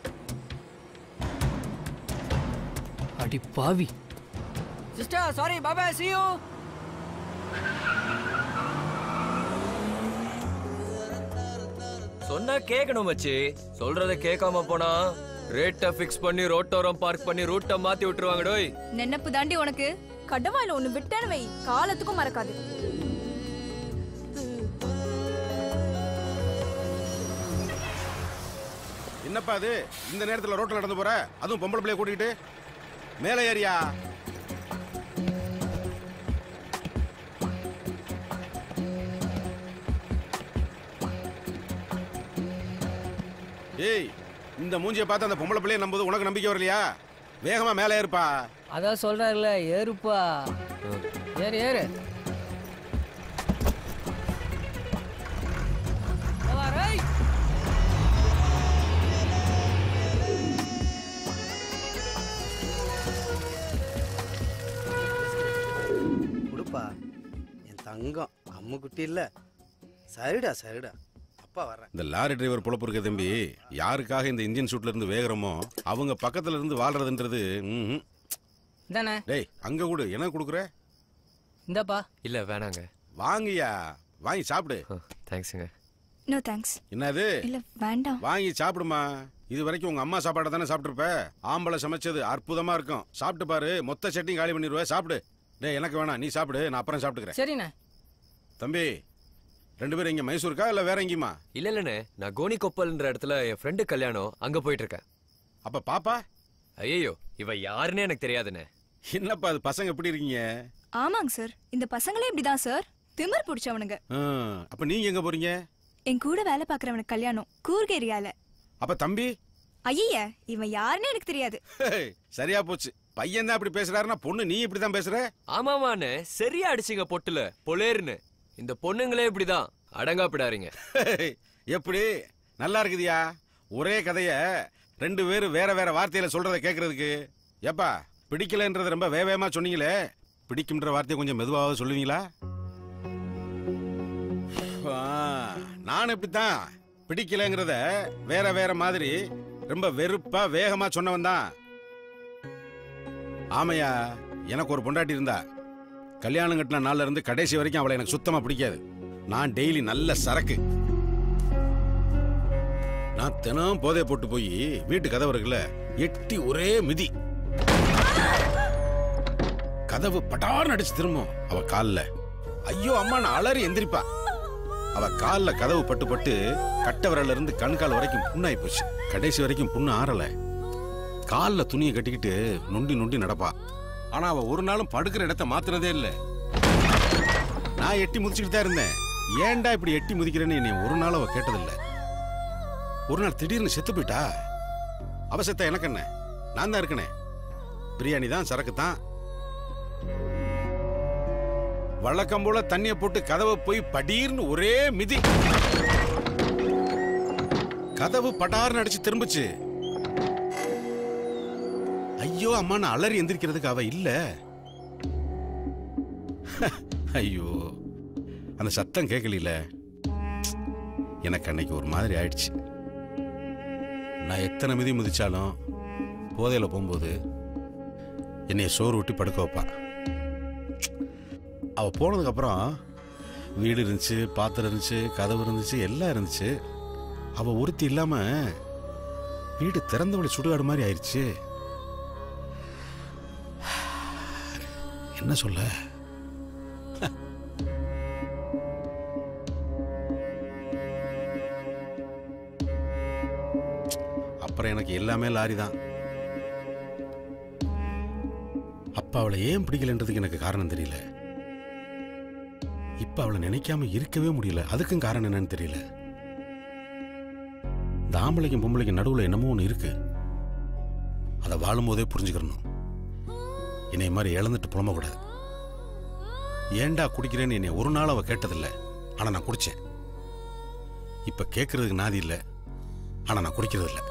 அடி பாவி சிஸ்டர் சாரி பாபா see you சொன்னா கேட்கணும் மச்சி சொல்றத கேட்காம போனா ரேட்டை ஃபிக்ஸ் பண்ணி ரோட்டோரம் பார்க் பண்ணி ரூட்டை மாத்தி விட்டுருவாங்க டோய் நினைப்பு தாண்டி உனக்கு கடவாயில ஒண்ணு விட்டேன்னு வை காலத்துக்கும் மறக்காது என்னப்பா அது இந்த நேரத்துல ரோட்ல நடந்து போற அதுவும் பொம்பளை பிள்ளைய கூட்டிட்டு மேலே ஏறியா ஏய் இந்த மூஞ்சியை பார்த்து அந்த பொம்பளை பிள்ளைய நம்புது உனக்கு நம்பிக்கை வரலையா வேகமா மேலே ஏறுப்பா அதான் சொல்றாருல ஏறுப்பா ஏறு ஏறு கொடுப்பா என் தங்கம் அம்மு குட்டி இல்ல சரிடா சரிடா அப்பா வர்றேன் இந்த லாரி டிரைவர் பொழப்பு இருக்க தம்பி யாருக்காக இந்த இன்ஜின் சூட்ல இருந்து வேகிறோமோ அவங்க பக்கத்துல இருந்து வாழ்றதுன்றது ம்ஹும். தானே டேய் அங்க கொடு என்ன கொடுக்குற இந்தாப்பா இல்ல வேணாங்க வாங்கியா வாங்கி சாப்பிடு தேங்க்ஸுங்க நோ தேங்க்ஸ் என்னது இல்ல வேண்டாம் வாங்கி சாப்பிடுமா இது வரைக்கும் உங்க அம்மா சாப்பாடை தானே சாப்பிட்டுருப்ப ஆம்பளை சமைச்சது அற்புதமா இருக்கும் சாப்பிட்டு பாரு மொத்த சட்டையும் காலி பண்ணிடுவேன் சாப்பிடு டேய் எனக்கு வேணாம் நீ சாப்பிடு நான் அப்புறம் சாப்பிட்டுக்கிறேன் சரிண்ணே தம்பி ரெண்டு பேரும் இங்க மைசூருக்கா இல்ல வேற எங்கேயுமா இல்ல இல்லண்ணே நான் கோனி கொப்பல்ன்ற இடத்துல என் ஃப்ரெண்டு கல்யாணம் அங்க போயிட்டு இருக்கேன் அப்ப பாப்பா ஐயோ இவ யாருன்னே எனக்கு தெரியாதுண்ணே என்னப்பா அது பசங்க எப்படி இருக்கீங்க ஆமாங்க சார் இந்த பசங்களே இப்படிதான் சார் திமிர் பிடிச்சவனுங்க ஆ, அப்ப நீங்க எங்க போறீங்க என் கூட வேலை பாக்குறவனுக்கு கல்யாணம் கூர்க் ஏரியால அப்ப தம்பி ஐய இவன் யாருன்னு எனக்கு தெரியாது ஹேய், சரியா போச்சு பையன் தான் அப்படி பேசுறாருன்னா பொண்ணு நீ இப்படிதான் பேசுற ஆமாமாண்ணே சரியா அடிச்சிங்க பொட்டுல பொலேர்னு இந்த பொண்ணுங்களே இப்படிதான் அடங்கா பிடாரீங்க ஹேய், எப்படி நல்லா இருக்குதியா ஒரே கதைய ரெண்டு பேரும் வேற வேற வார்த்தையில சொல்றத கேக்குறதுக்கு ஏப்பா பிடிக்கலன்றத ரொம்ப வேகமா சொன்னீங்களே பிடிக்கும்ன்ற வார்த்தையை கொஞ்சம் மெதுவாக சொல்லுவீங்களா ஆ, நான் இப்படித்தான் பிடிக்கலங்கிறத வேற வேற மாதிரி ரொம்ப வெறுப்பா வேகமா சொன்னவன் தான் ஆமையா எனக்கு ஒரு பொண்டாட்டி இருந்தா கல்யாணம் கட்டின நாள்ல இருந்து கடைசி வரைக்கும் அவளை எனக்கு சுத்தமா பிடிக்காது நான் டெய்லி நல்ல சரக்கு நான் தினம் போதை போட்டு போய் வீட்டு கதவு இருக்குல்ல எட்டி ஒரே மிதி கதவு பட்டார்னு அடிச்சு திரும்பும் அவ கால்ல ஐயோ அம்மா நான் அலறி எந்திரிப்பா அவ கால்ல கதவு பட்டு பட்டு கட்ட விரல்ல இருந்து கண்கால் வரைக்கும் புண்ணாயி போச்சு கடைசி வரைக்கும் புண்ணு ஆறல கால்ல துணியை கட்டிக்கிட்டு நொண்டி நொண்டி நடப்பா ஆனா அவ ஒரு நாளும் படுக்கிற இடத்த மாத்துறதே இல்ல நான் எட்டி முதிச்சுக்கிட்டு தான் இருந்தேன் ஏன்டா இப்படி எட்டி முதிக்கிறேன்னு என்னை ஒரு நாள் அவ கேட்டதில்ல ஒரு நாள் திடீர்னு செத்து போயிட்டா அவ செத்த எனக்கு என்ன நான் தான் இருக்கனே பிரியாணி தான் சரக்கு தான் வழக்கம் போல தண்ணிய போட்டு கதவை போய் படீர்னு ஒரே மிதி கதவு படார்னு அடிச்சு திரும்பிச்சு ஐயோ அம்மா நான் அலறி எந்திரிக்கிறதுக்கு அவ இல்ல ஐயோ அந்த சத்தம் கேட்கல எனக்கு அன்னைக்கு ஒரு மாதிரி ஆயிடுச்சு நான் எத்தனை மிதி மிதிச்சாலும் போதையில போகும்போது என்னைய சோறு ஊட்டி படுக்க வைப்பா அவ போனதுக்கப்புறம் வீடு இருந்துச்சு பாத்திரம் இருந்துச்சு கதவு இருந்துச்சு எல்லாம் இருந்துச்சு அவ ஒருத்தி இல்லாம வீடு திறந்தவழி சுடுகாடு மாதிரி ஆயிடுச்சு என்ன சொல்ல அப்புறம் எனக்கு எல்லாமே லாரி தான் அப்பா அவளை ஏன் பிடிக்கலன்றதுக்கு எனக்கு காரணம் தெரியல இப்ப அவளை நினைக்காம இருக்கவே முடியல அதுக்கும் காரணம் என்னன்னு தெரியல இந்த ஆம்பளைக்கும் பொம்பளைக்கும் நடுவுல என்னமோ ஒன்று இருக்கு அதை வாழும்போதே புரிஞ்சுக்கிறணும் என்னை மாதிரி இழந்துட்டு புலம்பக்கூடாது ஏன்டா குடிக்கிறேன்னு என்னை ஒரு நாள் அவ கேட்டதில்லை ஆனா நான் குடிச்சேன் இப்ப கேட்கறதுக்கு நாதி இல்லை ஆனா நான் குடிக்கிறது இல்லை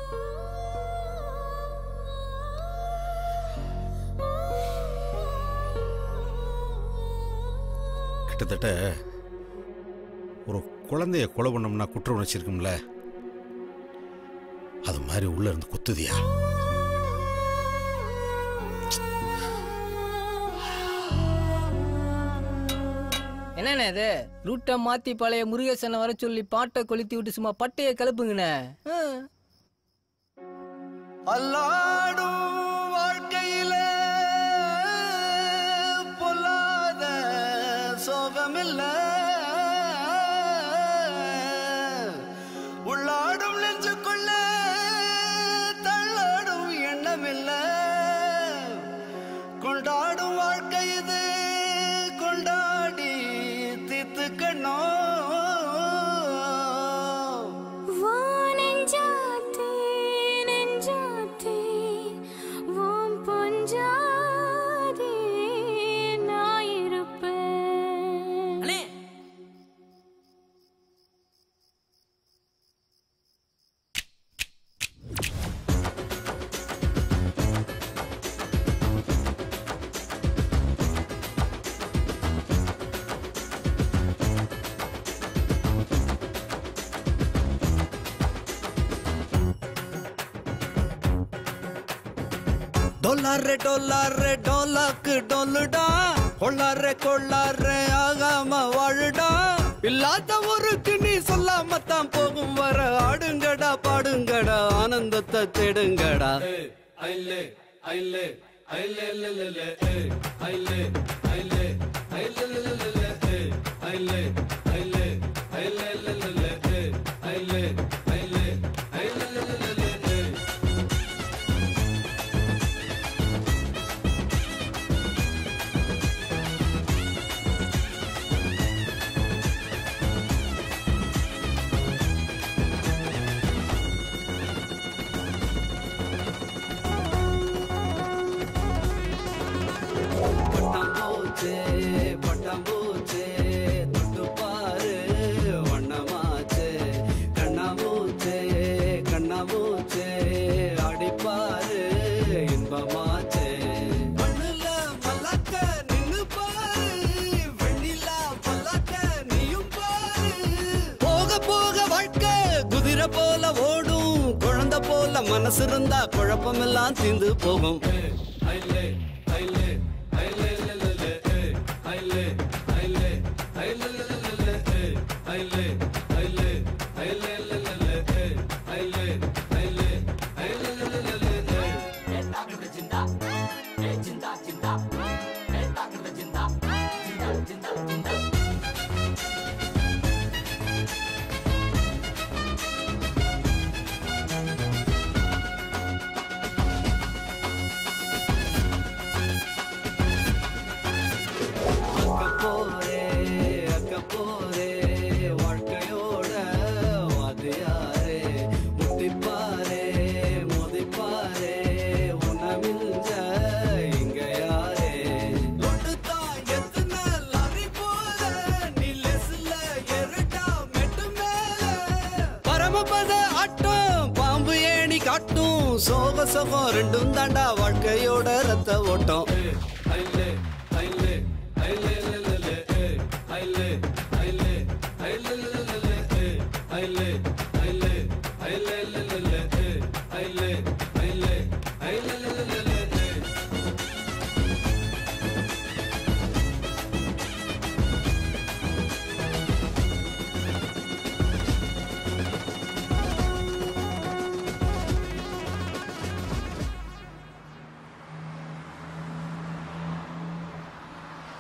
கிட்டத்தட்ட ஒரு குழந்தைய கொலை பண்ணோம்னா குற்ற உணர்ச்சி இருக்கும்ல அது மாதிரி உள்ள இருந்து குத்துதியா என்னண்ணே இது ரூட்டை மாத்தி பழைய முருகேசனை வர சொல்லி பாட்டை கொளுத்தி விட்டு சும்மா பட்டைய கிளப்புங்கண்ணே ஆ. அல்லாடும் வாழ்க்கையில பொல்லாத சோகமில்ல உள்ளாடும் நெஞ்சுக்குள்ள தள்ளாடும் எண்ணமில்ல கொண்டாடும் வாழ்க்கை இது கொண்டாடி தீர்த்துக்கணும் வா நெஞ்சாத்தே, நெஞ்சாத்தே, உன் பொஞ்சாதே நான் இருப்பேன். டொல்லாரே டொல்லாரே டோலாக்கு டொல்லுடா கொள்ளாரே கொள்ளாரே ஆகாம வாழுடா இல்லாத ஊருக்கு நீ சொல்லாம தான் போகும் வர ஆடுங்கடா பாடுங்கடா ஆனந்தத்தை தேடுங்கடா ஐலே ஐலே ஐலே ஐலே ஐலே ஐலே ஐலே ஐலே ஐலே பட்டாம்பூச்சே பட்டாம்பூச்சே தொட்டு பாரு வண்ணமாச்சே கண்ணாமூச்சே கண்ணாமூச்சே அடிப்பாரு இன்பமாச்சே மண்ணுல மல்லாக்க நின்னு பாரு வெண்ணிலா பல்லாக்க நீயும் பாரு போக போக வாழ்க்கை குதிரை போல ஓடும் குழந்தை போல மனசு இருந்தா குழப்பமெல்லாம் தீந்து போகும் ஐலே ஐலே ஐலே ஐலே ஐலே ஐலே ஐலே ஐலே அக்க போரே அக்க போரே வாழ்க்கையோட வாதியாரே முட்டிப்பாரே மோதிப்பாரே உணவில்ல இங்க யாரே லொட்டுத்தான் எத்தனை லாரி போல நீ லெஸ்ல எருட்டா மெட்டு மேல பரமபத ஆட்டம் பாம்பு ஏணி காட்டும் சோக சோகம் ரெண்டும் தாண்டா வாழ்க்கையோட ரத்த ஓட்டம் ஐலே ஐலே ஐலே ஐலே ஐலே ஐலே ஐலே ஐலே ஐலே ஐலே ஐலே ஐலே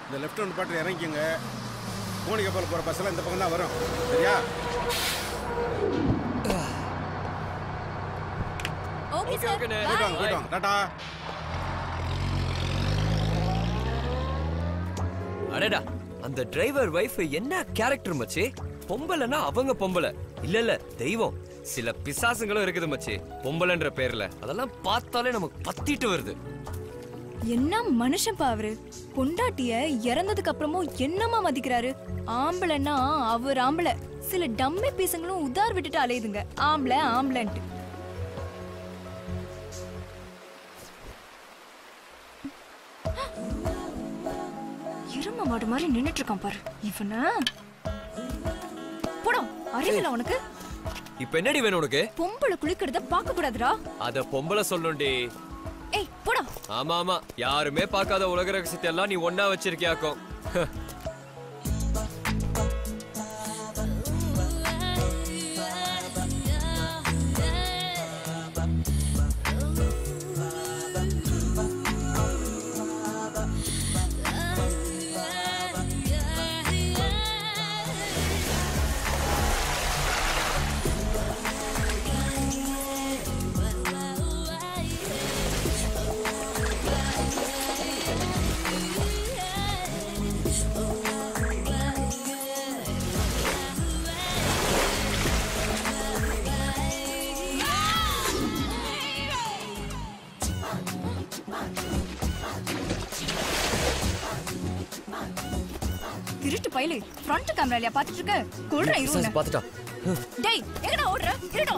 இந்த லெஃப்ட் ஹேண்ட் பாட்டு இறங்கிக்கங்க கோணி கப்பல் போகிற பஸ்ஸெல்லாம் இந்த பக்கம் தான் வரும் சரியா ஓகே சார் போயிட்டு வாங்க போயிட்டு வாங்க டாட்டா அடடா அந்த டிரைவர் வைஃப் என்ன கேரக்டர் மச்சி பொம்பளைனா அவங்க பொம்பளை இல்ல இல்ல தெய்வம் சில பிசாசுங்களும் இருக்குது மச்சி பொம்பளைன்ற பேர்ல அதெல்லாம் பார்த்தாலே நமக்கு பத்திட்டு வருது என்ன மனுஷன்ப்பா அவரு பொண்டாட்டிய இறந்ததுக்கு அப்புறமும் என்னமா மதிக்கிறாரு ஆம்பளைன்னா அவர் ஆம்பளை சில டம்மி பீசங்களும் உதார் விட்டுட்டு அலையுதுங்க ஆம்பளை ஆம்பளைன்ட்டு இரும மாடு மாதிரி நின்னுட்டு இருக்கான் பாரு இவன போடா அறிவில உனக்கு இப்ப என்னடி வேணும் உனக்கு பொம்பளை குளிக்கிறத பார்க்க கூடாதுடா அத பொம்பளை சொல்லணும்டி ஏய் போடா ஆமா ஆமா யாருமே பார்க்காத உலக ரகசியத்தை எல்லாம் நீ ஒன்னா வச்சிருக்கியாக்கும் திருட்டு பையலு ஃப்ரண்ட் கேமராலயா பாத்துட்டு இருக்க கொள்றேன் இருங்க பாத்துட்டான் டேய் எங்கடா ஓடுற இருடா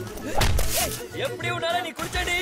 எப்படி உன்னால நீ குடிச்சடி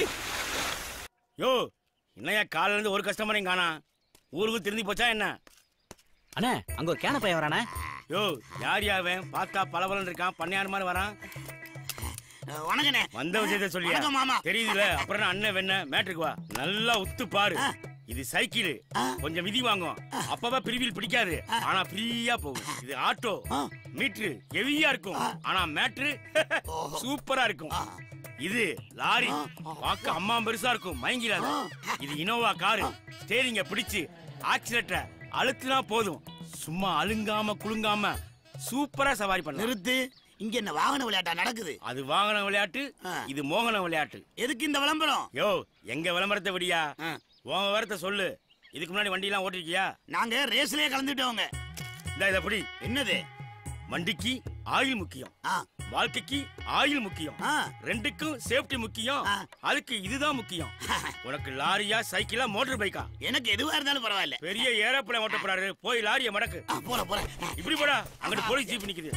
யோ என்னையா காலையில இருந்து ஒரு கஸ்டமரையும் காணா ஊருக்கு திரும்பி போச்சா என்ன அண்ணே அங்க ஒரு கேன பையன் வரானே யோ யார் யாவன் பார்த்தா பளபளன்னு இருக்கான் பண்ணையார் மாதிரி வரான் வணக்கண்ணே வந்த விஷயத்த சொல்லியா வணக்கம் மாமா. தெரியுதுல அப்புறம் என்ன அண்ணன் வெண்ண மேட்ருக்கு வா நல்லா உத்து பாரு இது சைக்கிள் கொஞ்சம் மிதி வாங்கும் அப்பப்ப பிரிவில் பிடிக்காது ஆனா ஃப்ரீயா போகும் இது ஆட்டோ மீட்ரு ஹெவியா இருக்கும் ஆனா மேட்ரு சூப்பரா இருக்கும் இது லாரி பார்க்க அம்மா பெருசா இருக்கும் மயங்கிடாத இது இனோவா காரு ஸ்டேரிங்க பிடிச்சு ஆக்சிலேட்டரை அழுத்தினா போதும் சும்மா அழுங்காம குலுங்காம சூப்பரா சவாரி பண்ண நிறுத்து இங்க என்ன வாகன விளையாட்டா நடக்குது அது வாகன விளையாட்டு இது மோகன விளையாட்டு எதுக்கு இந்த விளம்பரம் யோ எங்க விளம்பரத்தை விடியா உன் விவரத்தை சொல்லு இதுக்கு முன்னாடி வண்டி எல்லாம் ஓட்டிருக்கியா நாங்க ரேஸ்லயே கலந்துட்டோங்க இந்த இத எப்படி என்னது வண்டிக்கு ஆயில் முக்கியம் வாழ்க்கைக்கு ஆயில் முக்கியம் ரெண்டுக்கும் சேஃப்டி முக்கியம் அதுக்கு இதுதான் முக்கியம் உனக்கு லாரியா சைக்கிளா மோட்டார் பைக்கா எனக்கு எதுவா இருந்தாலும் பரவாயில்ல பெரிய ஏரோப்ளேன் ஓட்ட போறாரு போய் லாரிய மடக்கு போற போற இப்படி போடா அங்கிட்டு போலீஸ் ஜீப் நிக்குது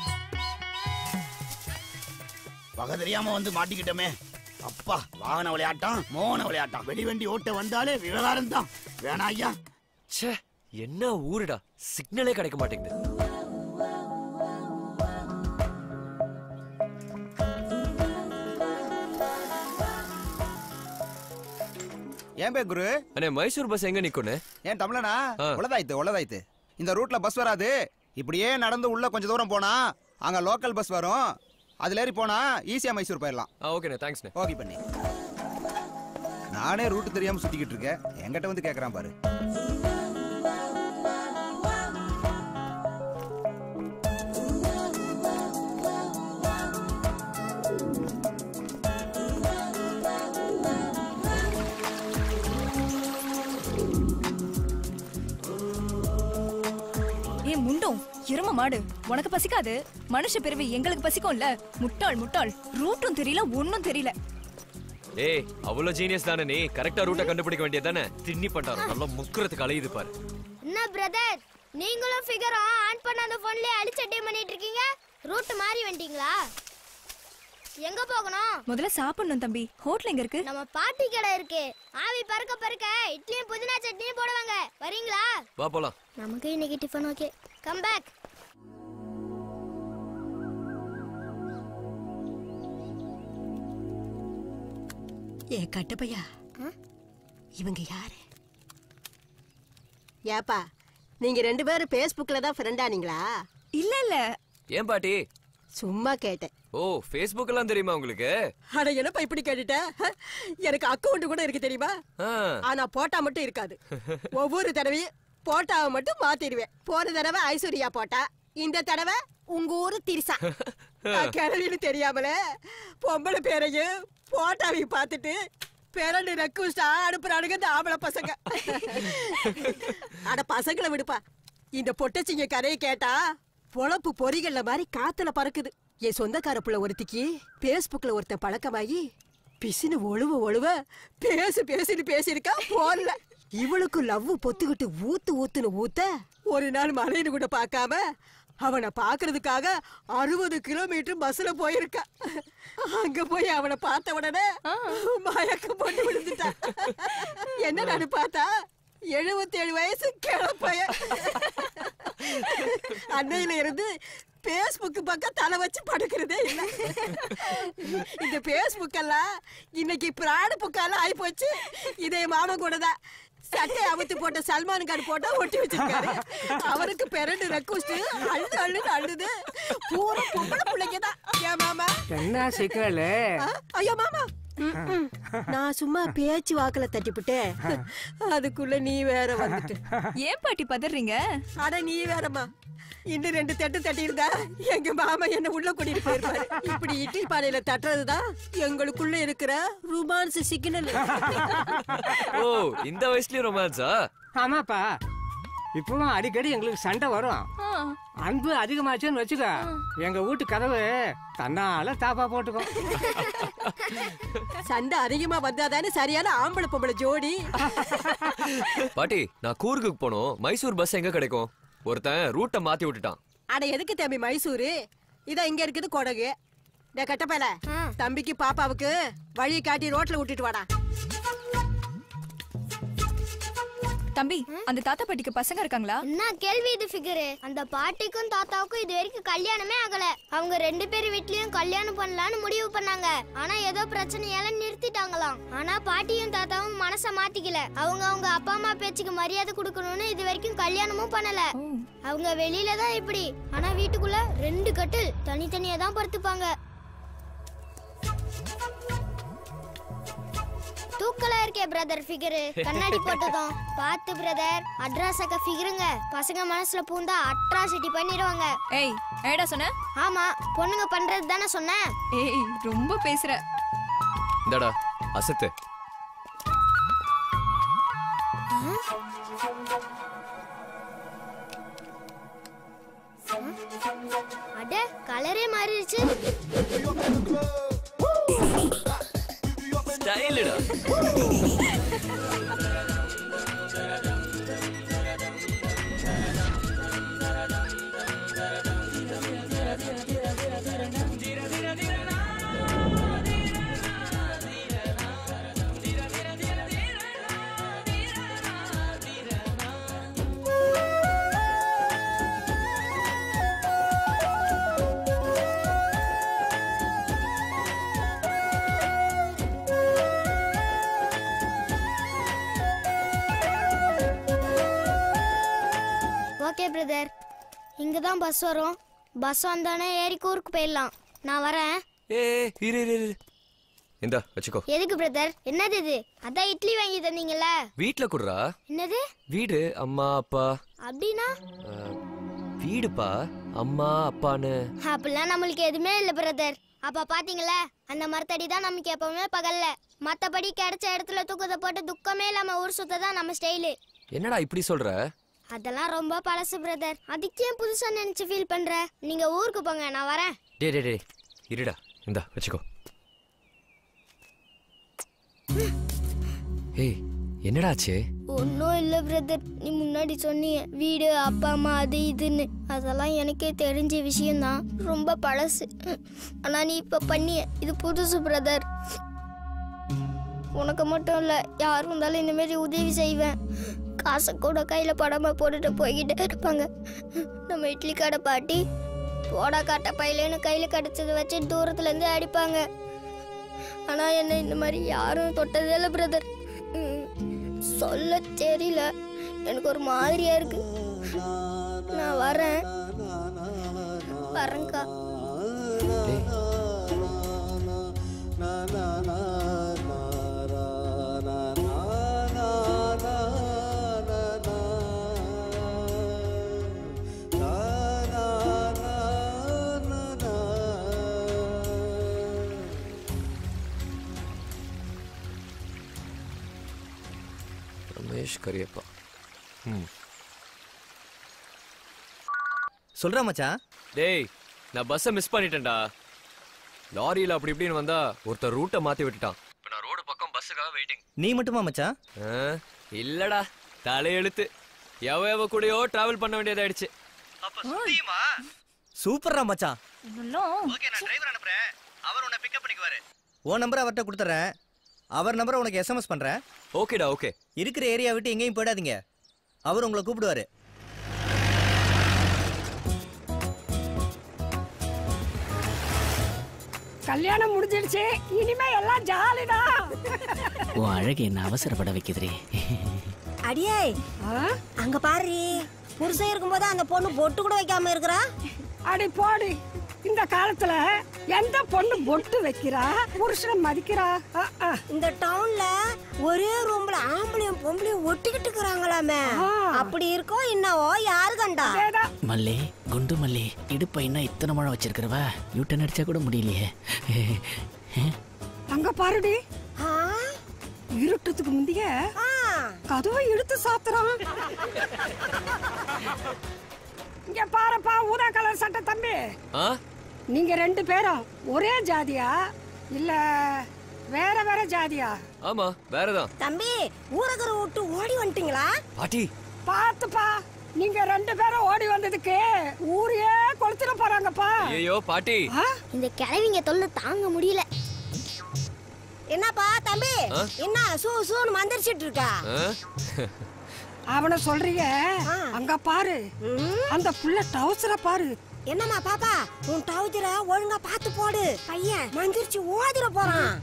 வகை தெரியாம வந்து மாட்டிக்கிட்டோமே அப்பா வாகன விளையாட்டம் மோகன விளையாட்டம் வெடிவண்டி ஓட்ட வந்தாலே விவகாரம் தான் வேணா ஐயா ச்சே என்ன ஊருடா சிக்னலே கிடைக்க மாட்டேங்குது ஏன் பே குரு அண்ணே மைசூர் பஸ் எங்க நிக்குன்னு ஏன் தமிழனா ஆ. உளதாய்த்து உளதாய்த்து இந்த ரூட்ல பஸ் வராது இப்படியே நடந்து உள்ள கொஞ்ச தூரம் போனா அங்க லோக்கல் பஸ் வரும் அதுல ஏறி போனா ஈஸியா மைசூர் போயிடலாம் ஆ ஓகேண்ணே தேங்க்ஸ்ண்ணே ஓகே பண்ணி நானே ரூட் தெரியாம சுத்திக்கிட்டு இருக்கேன் என்கிட்ட வந்து கேக்குறான் பாரு ஏ முண்டோம் எரும மாடு உனக்கு பசிக்காது மனுஷ பிறவி எங்களுக்கு பசிக்கும்ல முட்டாள் முட்டாள் ரூட்டும் தெரியல ஒண்ணும் தெரியல ஏய் அவ்வளவு ஜீனியஸ் தானே நீ கரெக்டா ரூட்டை கண்டுபிடிக்க வேண்டியது தானே திண்ணி பண்றாரு நல்லா முக்குறதுக்கு அலையுது பாரு என்ன பிரதர் நீங்களும் ஃபிகரும் ஆன் பண்ண அந்த போன்லயே அடிச்சட்டே பண்ணிட்டு இருக்கீங்க ரூட் மாறி வந்துட்டீங்களா எங்க போகணும் முதல்ல சாப்பிடணும் தம்பி ஹோட்டல் எங்க இருக்கு நம்ம பாட்டி கடை இருக்கு ஆவி பறக்க பறக்க இட்லியும் புதினா சட்னியும் போடுவாங்க வரீங்களா வா போலாம் நமக்கு இன்னைக்கு டிஃபன் ஓகே கம் பேக் ஏ கட்டப்பையா இவங்க யாரு ஏப்பா நீங்க ரெண்டு பேரும் ஃபேஸ்புக்ல தான் ஃப்ரெண்டானீங்களா இல்ல இல்ல ஏன் பாட்டி சும்மா கேட்டேன் ஓ ஃபேஸ்புக் எல்லாம் தெரியுமா உங்களுக்கு அட என்னப்பா இப்படி கேட்டுட்ட ஹ? எனக்கு அக்கவுண்ட் கூட இருக்கு தெரியுமா ஆ. ஆனா போட்டா மட்டும் இருக்காது ஒவ்வொரு தடவையும் போட்டாவை மட்டும் மாத்திடுவேன் போன தடவை ஐஸ்வர்யா போட்டா இந்த தடவை உங்க ஊரு திரிசா நான் கிழவின்னு தெரியாமலே பொம்பளை பேரையும் போட்டாவையும் பார்த்துட்டு பேரண்டு ரெக்வஸ்டா அனுப்புறானுங்க இந்த ஆம்பளை பசங்க அட பசங்களை விடுப்பா இந்த பொட்டச்சிங்க கதையை கேட்டா பொழப்பு பொறிகள்ல மாதிரி காத்துல பறக்குது என் சொந்தக்கார புள்ள ஒருத்திக்கு பேஸ்புக்ல ஒருத்தன் பழக்கமாகி பிசினு ஒழுவ ஒழுவ பேசு பேசுன்னு பேசியிருக்கா போன்ல இவளுக்கு லவ் பொத்துக்கிட்டு ஊத்து ஊத்துன்னு ஊத்த ஒரு நாள் மலைன்னு கூட பார்க்காம அவனை பாக்குறதுக்காக அறுபது கிலோமீட்டர் பஸ்ல போயிருக்கா அங்க போய் அவனை பார்த்த உடனே மயக்கம் போட்டு விழுந்துட்டான் என்ன நான் பார்த்தா எழுபத்தேழு வயசு கிளப்பைய அன்னையில இருந்து பேஸ்புக் பக்கம் தலை வச்சு படுக்கிறதே இல்லை இந்த பேஸ்புக் எல்லாம் இன்னைக்கு பிராடு புக்கெல்லாம் ஆகி போச்சு இதே மாமன் கூட தான் சட்டை அவுத்து போட்ட சல்மான் கான் போட்டா ஒட்டி வச்சிருக்காரு அவருக்கு பிறண்டு ரெக்வஸ்ட் அழுது அழுது அழுது பூரா பொம்பளை பிள்ளைங்க தான் ஏன் மாமா என்ன சிக்கல் ஆ, ஐயோ மாமா ம், ம். நான் சும்மா பேச்சு வாக்குல தட்டிப்புட்டேன் அதுக்குள்ள நீ வேற வந்துட்டு ஏன் பாட்டி பதறீங்க அட நீ வேறம்மா இன்னும் ரெண்டு தட்டு தட்டி இருந்தா எங்க மாமா என்ன உள்ள கூட்டிட்டு போயிருப்பாரு இப்படி இட்லி பானையில தட்டுறதுதான் எங்களுக்குள்ள இருக்கிற ரொமான்ஸ் சிக்னல் ஓ இந்த வயசுலயும் ரொமான்ஸா ஆமாப்பா இப்பவும் அடிக்கடி எங்களுக்கு சண்டை வரும் அன்பு அதிகமாச்சுன்னு வச்சுக்க எங்க வீட்டு கதவு தன்னால தாப்பா போட்டுக்கும் சண்டை அதிகமா வந்தாதானே சரியான ஆம்பளை பொம்பளை ஜோடி பாட்டி நான் கூர்குக்கு போனோம் மைசூர் பஸ் எங்க கிடைக்கும் ஒருத்தன் ரூட்டை மாத்தி விட்டுட்டான் அட எதுக்கு தம்பி மைசூரு இதான் இங்க இருக்குது கொடகு டே கட்டப்பையில தம்பிக்கு பாப்பாவுக்கு வழி காட்டி ரோட்ல விட்டுட்டு வாடா தம்பி அந்த தாத்தா பாட்டிக்கு பசங்க இருக்காங்களா என்ன கேள்வி இது ஃபிகரு அந்த பாட்டிக்கும் தாத்தாவுக்கும் இது வரைக்கும் கல்யாணமே ஆகல அவங்க ரெண்டு பேர் வீட்லயும் கல்யாணம் பண்ணலாம்னு முடிவு பண்ணாங்க ஆனா ஏதோ பிரச்சனையால நிறுத்திட்டாங்களாம் ஆனா பாட்டியும் தாத்தாவும் மனச மாத்திக்கல அவங்க அவங்க அப்பா அம்மா பேச்சுக்கு மரியாதை கொடுக்கணும்னு இது வரைக்கும் கல்யாணமும் பண்ணல அவங்க வெளியில தான் இப்படி ஆனா வீட்டுக்குள்ள ரெண்டு கட்டில் தனித்தனியா தான் படுத்துப்பாங்க தூக்கலா இருக்கே பிரதர் ஃபிகரு கண்ணாடி போட்டதும் பார்த்து பிரதர் அட்ராசக்க ஃபிகருங்க பசங்க மனசுல பூந்தா அட்ராசிட்டி பண்ணிடுவாங்க ஏய் ஏடா சொன்ன ஆமா பொண்ணுங்க பண்றது தானே சொன்னேன் ஏய் ரொம்ப பேசுற இந்தாடா அசத்து அட கலரே மாறிடுச்சு ஸ்டைலுடா ஓகே பிரதர் இங்க தான் பஸ் வரும் பஸ் வந்தானே ஏறி கூருக்கு போயிடலாம் நான் வரேன் ஏ இரு இரு இரு இந்தா வச்சுக்கோ எதுக்கு பிரதர் என்னது இது அதான் இட்லி வாங்கி தந்தீங்கல்ல வீட்ல குடுறா என்னது வீடு அம்மா அப்பா அப்படின்னா அஹ், வீடுப்பா அம்மா அப்பான்னு அப்படிலாம் நம்மளுக்கு எதுவுமே இல்லை பிரதர் அப்ப பாத்தீங்களா அந்த மரத்தடி தான் நமக்கு எப்பவுமே பகல்ல மத்தபடி கிடைச்ச இடத்துல தூக்கத்தை போட்டு துக்கமே இல்லாம ஊர் சுத்த தான் நம்ம ஸ்டைலு என்னடா இப்படி சொல்ற அதெல்லாம் ரொம்ப பழசு பிரதர் அதுக்கே புதுசா நினைச்சு ஃபீல் பண்ற நீங்க ஊருக்கு போங்க நான் வரேன் டே டே டே இருடா இந்தா வச்சுக்கோ ஏய் என்னடா ஆச்சு ஒன்றும் இல்லை பிரதர் நீ முன்னாடி சொன்னீங்க வீடு அப்பா அம்மா அது இதுன்னு அதெல்லாம் எனக்கே தெரிஞ்ச விஷயம்தான் ரொம்ப பழசு ஆனால் நீ இப்போ பண்ணிய இது புதுசு பிரதர் உனக்கு மட்டும் இல்லை யார் இருந்தாலும் இந்த மாதிரி உதவி செய்வேன் காசை கூட கையில் படாமல் போட்டுட்டு போய்கிட்டே இருப்பாங்க நம்ம இட்லி கடை பாட்டி போடா காட்ட பையிலன்னு கையில் கிடச்சதை வச்சு தூரத்துலேருந்து அடிப்பாங்க ஆனால் என்ன இந்த மாதிரி யாரும் தொட்டதே இல்லை பிரதர் சொல்ல தெரியல எனக்கு ஒரு மாதிரியா இருக்கு நான் வரேன் வரேன்க்கா கரியப்பா ம் சொல்றா மச்சான் டேய் நான் பஸ்ஸை மிஸ் பண்ணிட்டேன்டா லாரியில அப்படி இப்படின்னு வந்தா ஒருத்தர் ரூட்டை மாத்தி விட்டுட்டான் இப்போ நான் ரோடு பக்கம் பஸ்ஸுக்காக வெயிட்டிங் நீ மட்டுமா மச்சான் இல்லடா தலையெழுத்து எவ எவ கூடயோ டிராவல் பண்ண வேண்டியதாயிடுச்சு சூப்பர்ரா மச்சான் ஓகே நான் டிரைவர் அனுப்புறேன் அவர் உன்னை பிக்கப் பண்ணிக்குவாரு உன் நம்பரை அவர்கிட்ட கொடுத்துறேன் அவர் நம்பரை உனக்கு எஸ்எம்எஸ் பண்றேன் ஓகேடா ஓகே இருக்கிற ஏரியா விட்டு எங்கேயும் போயிடாதீங்க அவர் உங்களை கூப்பிடுவாரு கல்யாணம் முடிஞ்சிடுச்சு இனிமே எல்லாம் ஜாலிதான் உன் அழகு என்ன அவசரப்பட வைக்குதுரே அடியே அங்க பாரு புருஷன் இருக்கும்போது அந்த பொண்ணு பொட்டு கூட வைக்காம இருக்கிறா அடி போடி இந்த காலத்துல எந்த பொண்ணு பொட்டு வைக்கிறா புருஷனை மதிக்கிறா அஹ், அஹ். இந்த டவுன்ல ஒரே ரூம்ல ஆம்பளையும் பொம்பளையும் ஒட்டிக்கிட்டு இருக்கிறாங்களாமே அப்படி இருக்கோம் என்னவோ யாரு கண்டா மல்லி குண்டு மல்லி இடுப்பை என்ன இத்தனை முழம் வச்சிருக்கிறவ யூட்டன் அடிச்சா கூட முடியலையே அங்க பாருடி இருட்டத்துக்கு முந்தைய கதவை இழுத்து சாத்துறான் இங்க பாருப்பா ஊதா கலர் சட்டை தம்பி ஆ நீங்க ரெண்டு பேரும் ஒரே ஜாதியா இல்ல வேற வேற ஜாதியா ஆமா வேறதான் தம்பி ஊரகர விட்டு ஓடி வந்துட்டீங்களா பாட்டி பாத்துப்பா நீங்க ரெண்டு பேரும் ஓடி வந்ததுக்கு ஊரையே கொளுத்திட போறாங்கப்பா ஐயோ பாட்டி இந்த கிழவிங்க தொல்லை தாங்க முடியல என்னப்பா தம்பி ஆ? என்ன சூ சூன்னு மந்திரிச்சிட்டு இருக்கா ஆ? அவன சொல்றீங்க அங்க பாரு அந்த புள்ள டவுசர பாரு என்னம்மா பாப்பா உன் டவுஜர ஒழுங்கா பார்த்து போடு பையன் மந்திரிச்சு ஓதிர போறான்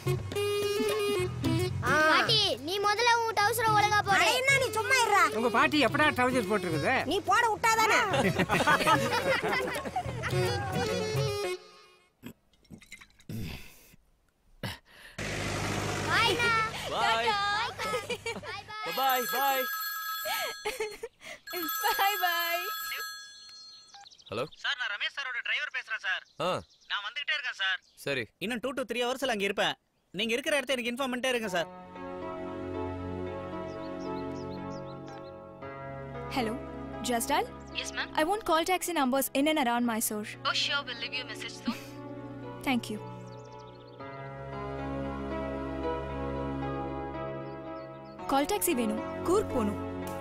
பாட்டி நீ முதல்ல உன் டவுசரை ஒழுங்கா போடு என்ன நீ சும்மா இருடா உங்க பாட்டி எப்படா ட்ரௌசர் போட்டிருக்குது நீ போட விட்டாதானே பாய் பாய் பாய் பாய் பாய் ஹலோ சார் நான் ரமேஷ் சாரோட டிரைவர் பேசுறேன் சார் ஆ நான் வந்துகிட்டே இருக்கேன் சார் சரி இன்னும் டூ டு த்ரீ ஹவர்ஸ்ல அங்க இருப்பேன் நீங்க இருக்கிற இடத்த எனக்கு இன்ஃபார்ம் பண்ணிட்டே இருங்க sir Hello, Justal? Yes, ma'am. I want call taxi numbers in and around Mysore. Oh, sure. We'll leave you a message soon. Thank you. Call taxi வேணும் கூர்க் போகணும்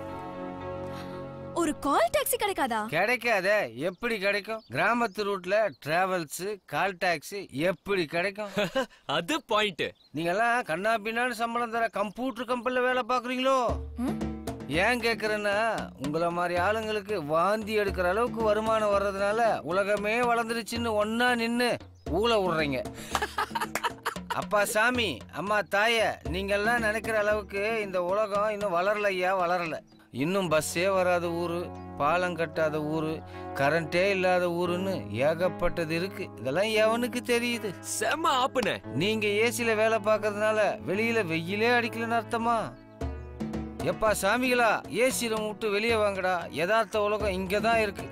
ஒரு கால் டாக்ஸி கிடைக்காதா கிடைக்காதே எப்படி கிடைக்கும் கிராமத்து ரூட்ல டிராவல்ஸ் கால் டாக்ஸி எப்படி கிடைக்கும் அது பாயிண்ட் நீங்க எல்லாம் கண்ணா பின்னான்னு சம்பளம் தர கம்ப்யூட்டர் கம்பெனில வேலை பாக்குறீங்களோ ஏன் கேக்குறேன்னா உங்கள மாதிரி ஆளுங்களுக்கு வாந்தி எடுக்கிற அளவுக்கு வருமானம் வர்றதுனால உலகமே வளர்ந்துருச்சுன்னு ஒன்னா நின்னு ஊழ விடுறீங்க அப்பா சாமி அம்மா தாய நீங்கெல்லாம் நினைக்கிற அளவுக்கு இந்த உலகம் இன்னும் வளரல ஐயா வளரல இன்னும் பஸ்ஸே வராத ஊரு பாலம் கட்டாத ஊரு கரண்டே இல்லாத ஊருன்னு ஏகப்பட்டது இருக்கு இதெல்லாம் எவனுக்கு தெரியுது செம்ம ஆப்புன நீங்க ஏசில வேலை பார்க்கறதுனால வெளியில வெயிலே அடிக்கலன்னு அர்த்தமா எப்பா சாமிகளா ஏசி ரூம் விட்டு வெளியே வாங்கடா யதார்த்த உலகம் இங்க தான் இருக்கு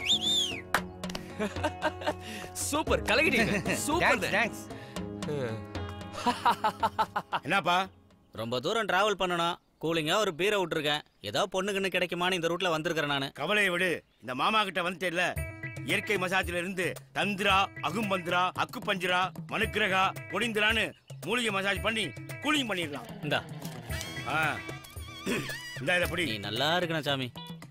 சூப்பர் கலகிட்டீங்க சூப்பர் தேங்க்ஸ் என்னப்பா ரொம்ப தூரம் டிராவல் பண்ணணும் கூலிங்கா ஒரு பீரை விட்டுருக்கேன் ஏதோ பொண்ணுக்குன்னு கிடைக்குமான்னு இந்த ரூட்ல வந்திருக்கிறேன் நானு கவலையை விடு இந்த மாமா கிட்ட வந்துட்டேல்ல இயற்கை மசாஜ்ல இருந்து தந்திரா அகும்பந்திரா அக்கு பஞ்சிரா மனுக்கிரகா ஒடிந்திரான்னு மூலிகை மசாஜ் பண்ணி கூலிங் பண்ணிடலாம் இந்தா ஆ இந்த இதை பிடி நீ நல்லா இருக்கணும் சாமி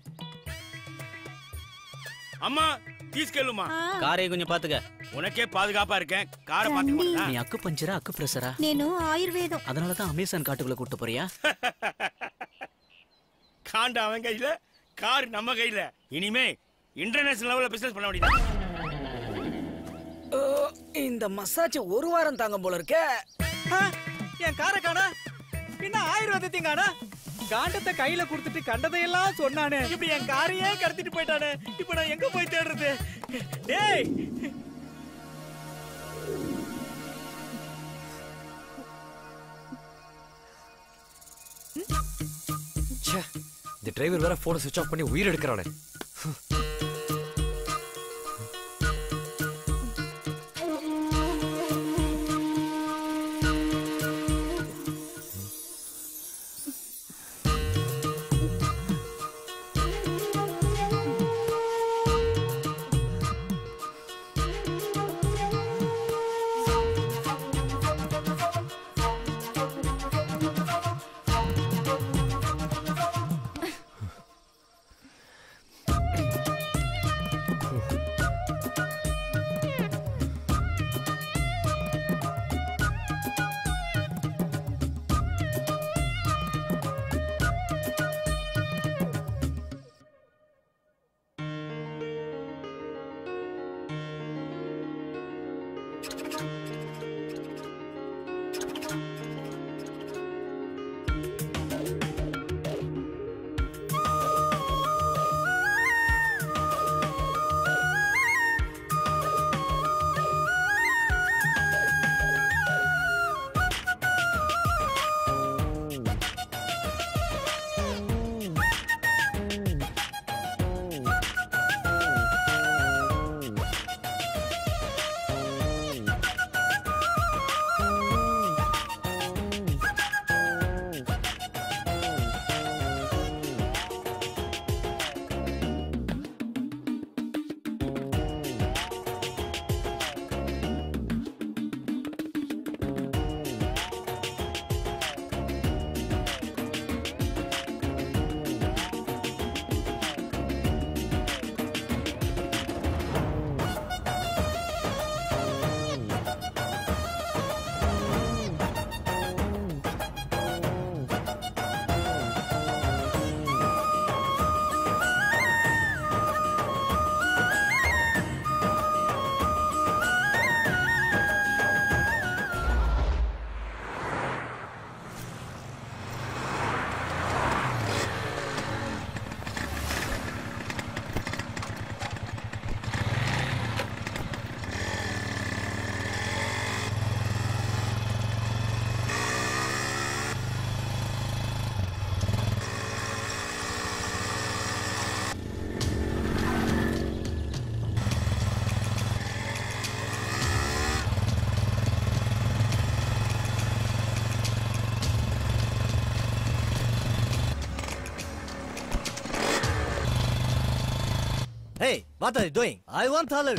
அம்மா தீஸ்கெல்லுமா காரையை கொஞ்சம் பாத்துக்க உனக்கே பாதுகாப்பா இருக்கேன் காரை பாத்துக்க மாட்டேனா? நீ அக்கு பஞ்சரா அக்கு பிரஷரா నేను ఆయుర్వేదం அதனால தான் அமேசான் காட்டுக்குள்ள கூட்டு போறியா காண்டு அவன் கையில கார் நம்ம கையில இனிமே இன்டர்நேஷனல் லெவல்ல பிசினஸ் பண்ண முடியாது இந்த மசாஜ் ஒரு வாரம் தாங்க போல இருக்க என் காரை காணா பின்ன ஆயுர்வேதத்தையும் காணா காண்டத்தை கையில கொடுத்துட்டு கண்டதையெல்லாம் சொன்னானே இப்படி என் காரையே கடத்திட்டு போயிட்டானே இப்ப நான் எங்க போய் தேடுறது டேய் ச்சே இந்த டிரைவர் வேற போனை சுவிட்ச் ஆஃப் பண்ணி உயிர் எடுக்கிறானே Hey, what are you doing? I want salary.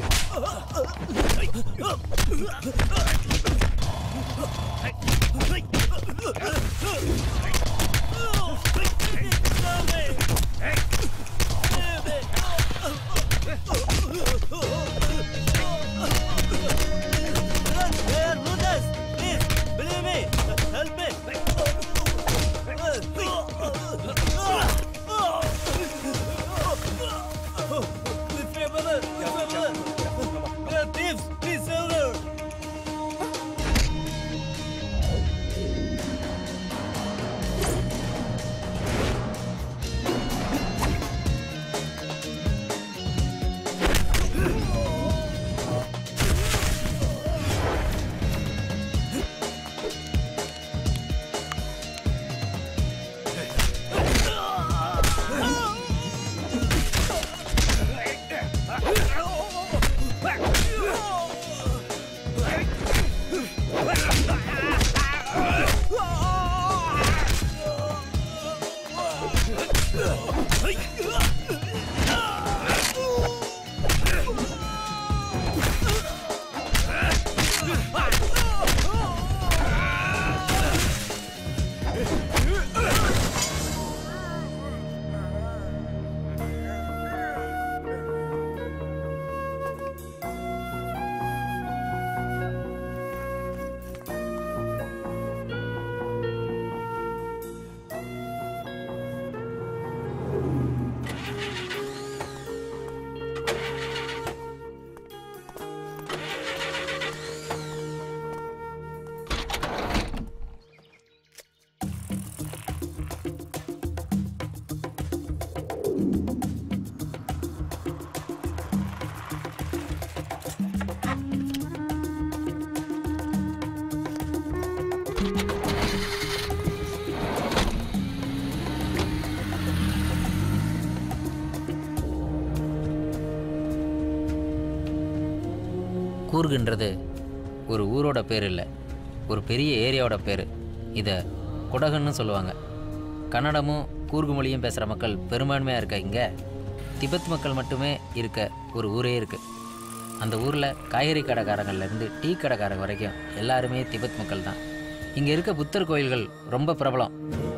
கூர்குன்றது ஒரு ஊரோட பேர் இல்லை ஒரு பெரிய ஏரியாவோட பேர் இதை குடகன்னு சொல்லுவாங்க கன்னடமும் கூர்கு மொழியும் பேசுகிற மக்கள் பெரும்பான்மையாக இருக்க இங்கே திபெத் மக்கள் மட்டுமே இருக்க ஒரு ஊரே இருக்குது அந்த ஊரில் காய்கறி கடைக்காரங்கள்லேருந்து டீ கடைக்காரங்க வரைக்கும் எல்லாருமே திபெத் மக்கள் தான் இங்கே இருக்க புத்தர் கோயில்கள் ரொம்ப பிரபலம்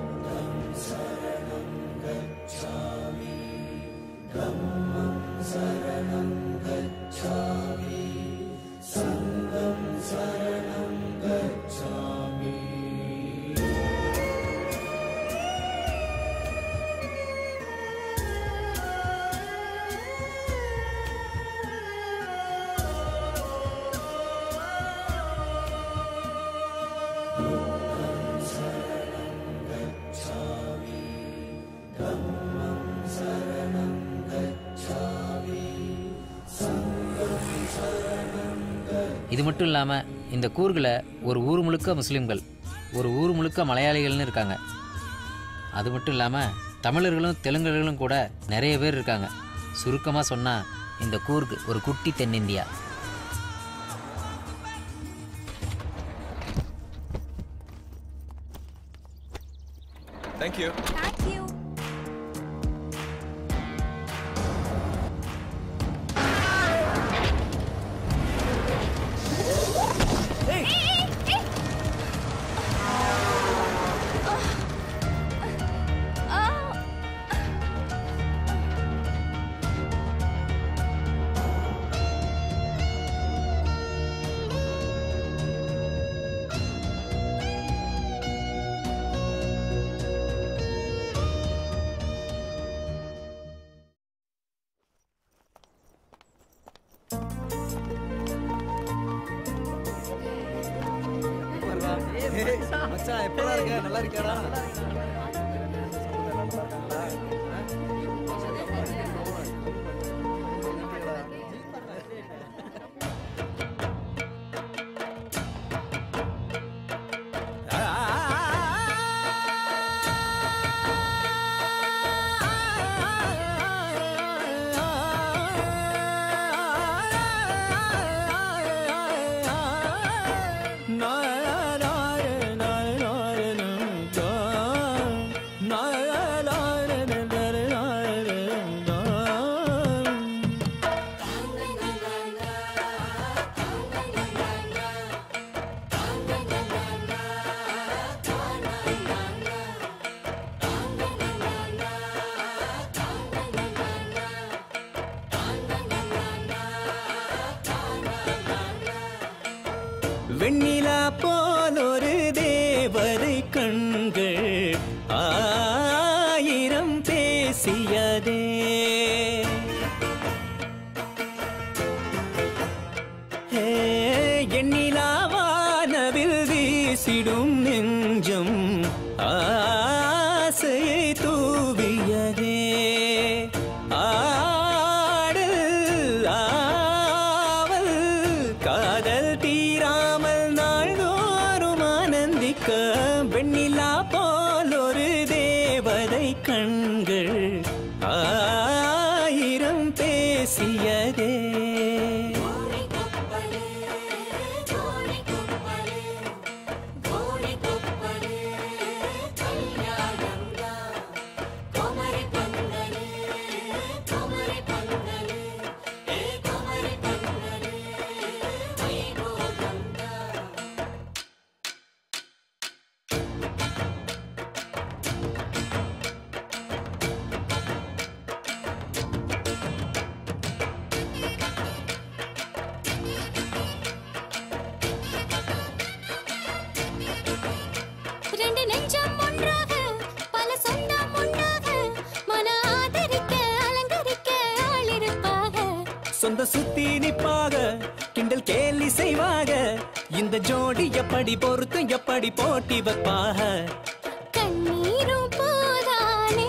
இது மட்டும் இல்லாமல் இந்த கூர்கில் ஒரு ஊர் முழுக்க முஸ்லீம்கள் ஒரு ஊர் முழுக்க மலையாளிகள்னு இருக்காங்க அது மட்டும் இல்லாமல் தமிழர்களும் தெலுங்கர்களும் கூட நிறைய பேர் இருக்காங்க சுருக்கமாக சொன்னால் இந்த கூர்க் ஒரு குட்டி தென்னிந்தியா தேங்க்யூ மச்சான் எப்படா இருக்க நல்லா இருக்காடா நாய நாய நாய நாய வெண்ணிலா போல் ஒரு தேவதை கண்கள் ஆயிரம் பேசியதே ஹே, எண்ணிலாவானவில் வீசிடும் நெஞ்சம் ஆசையை தூவியதே ஆடல் ஆவல் காதல் தீராமல் நாள்தோறும் ஆனந்திக்க வெண்ணிலா போல் ஒரு தேவதை கண்கள் ஆயிரம் பேசியதே ரெண்டு நெஞ்சம் ஒன்றாக பல சொந்தம் ஒன்றாக மன ஆதரிக்க அலங்கரிக்க ஆளிருப்பாக சொந்த சுத்தி நிப்பாக கிண்டல் கேலி செய்வாக இந்த ஜோடி எப்படி பொறுத்து எப்படி போட்டி வைப்பாக கண்ணீரும் போதானே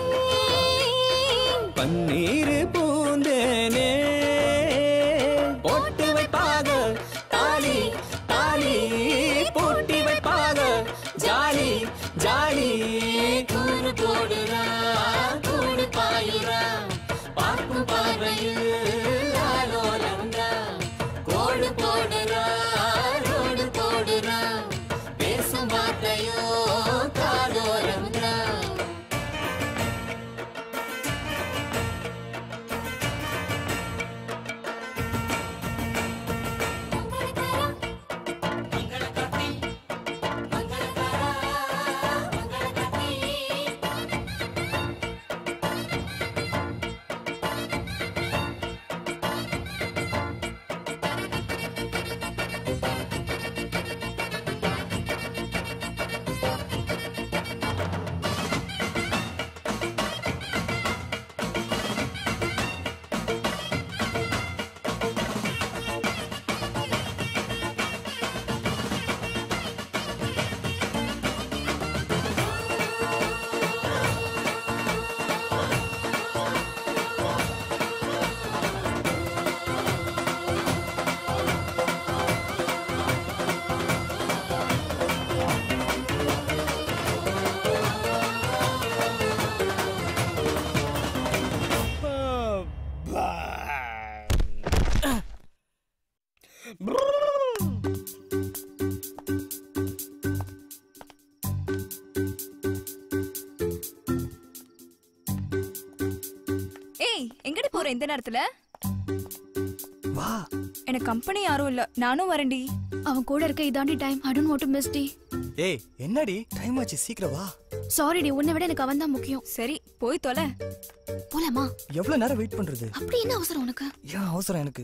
பன்னீர் பூந்தேனே போட்டு வைப்பாக தாலி தாலி போட்டி வைப்பாக ஜாலி ஜாலி கூறு போடுறா கூடு பாயுறா பார்க்கும் பார்வையில் ஆலோலம்டா கோடு போடுறா ரோடு போடுறா பேசும் வார்த்தையோ காதோரம்டா ஏய் எங்கடி போற இந்த நேரத்துல வா எனக்கு கம்பெனி யாரும் இல்ல நானும் வரேன்டி அவன் கூட இருக்க இதாண்டி time I don't want to miss டி ஏய் என்னடி டைம் ஆச்சு சீக்கிரம் வா சாரி டி உன்னை விட எனக்கு அவன் தான் முக்கியம் சரி போய் தொலை போலாமா எவ்வளவு நேரம் வெயிட் பண்றது அப்படி என்ன அவசரம் உனக்கு ஏன் அவசரம் எனக்கு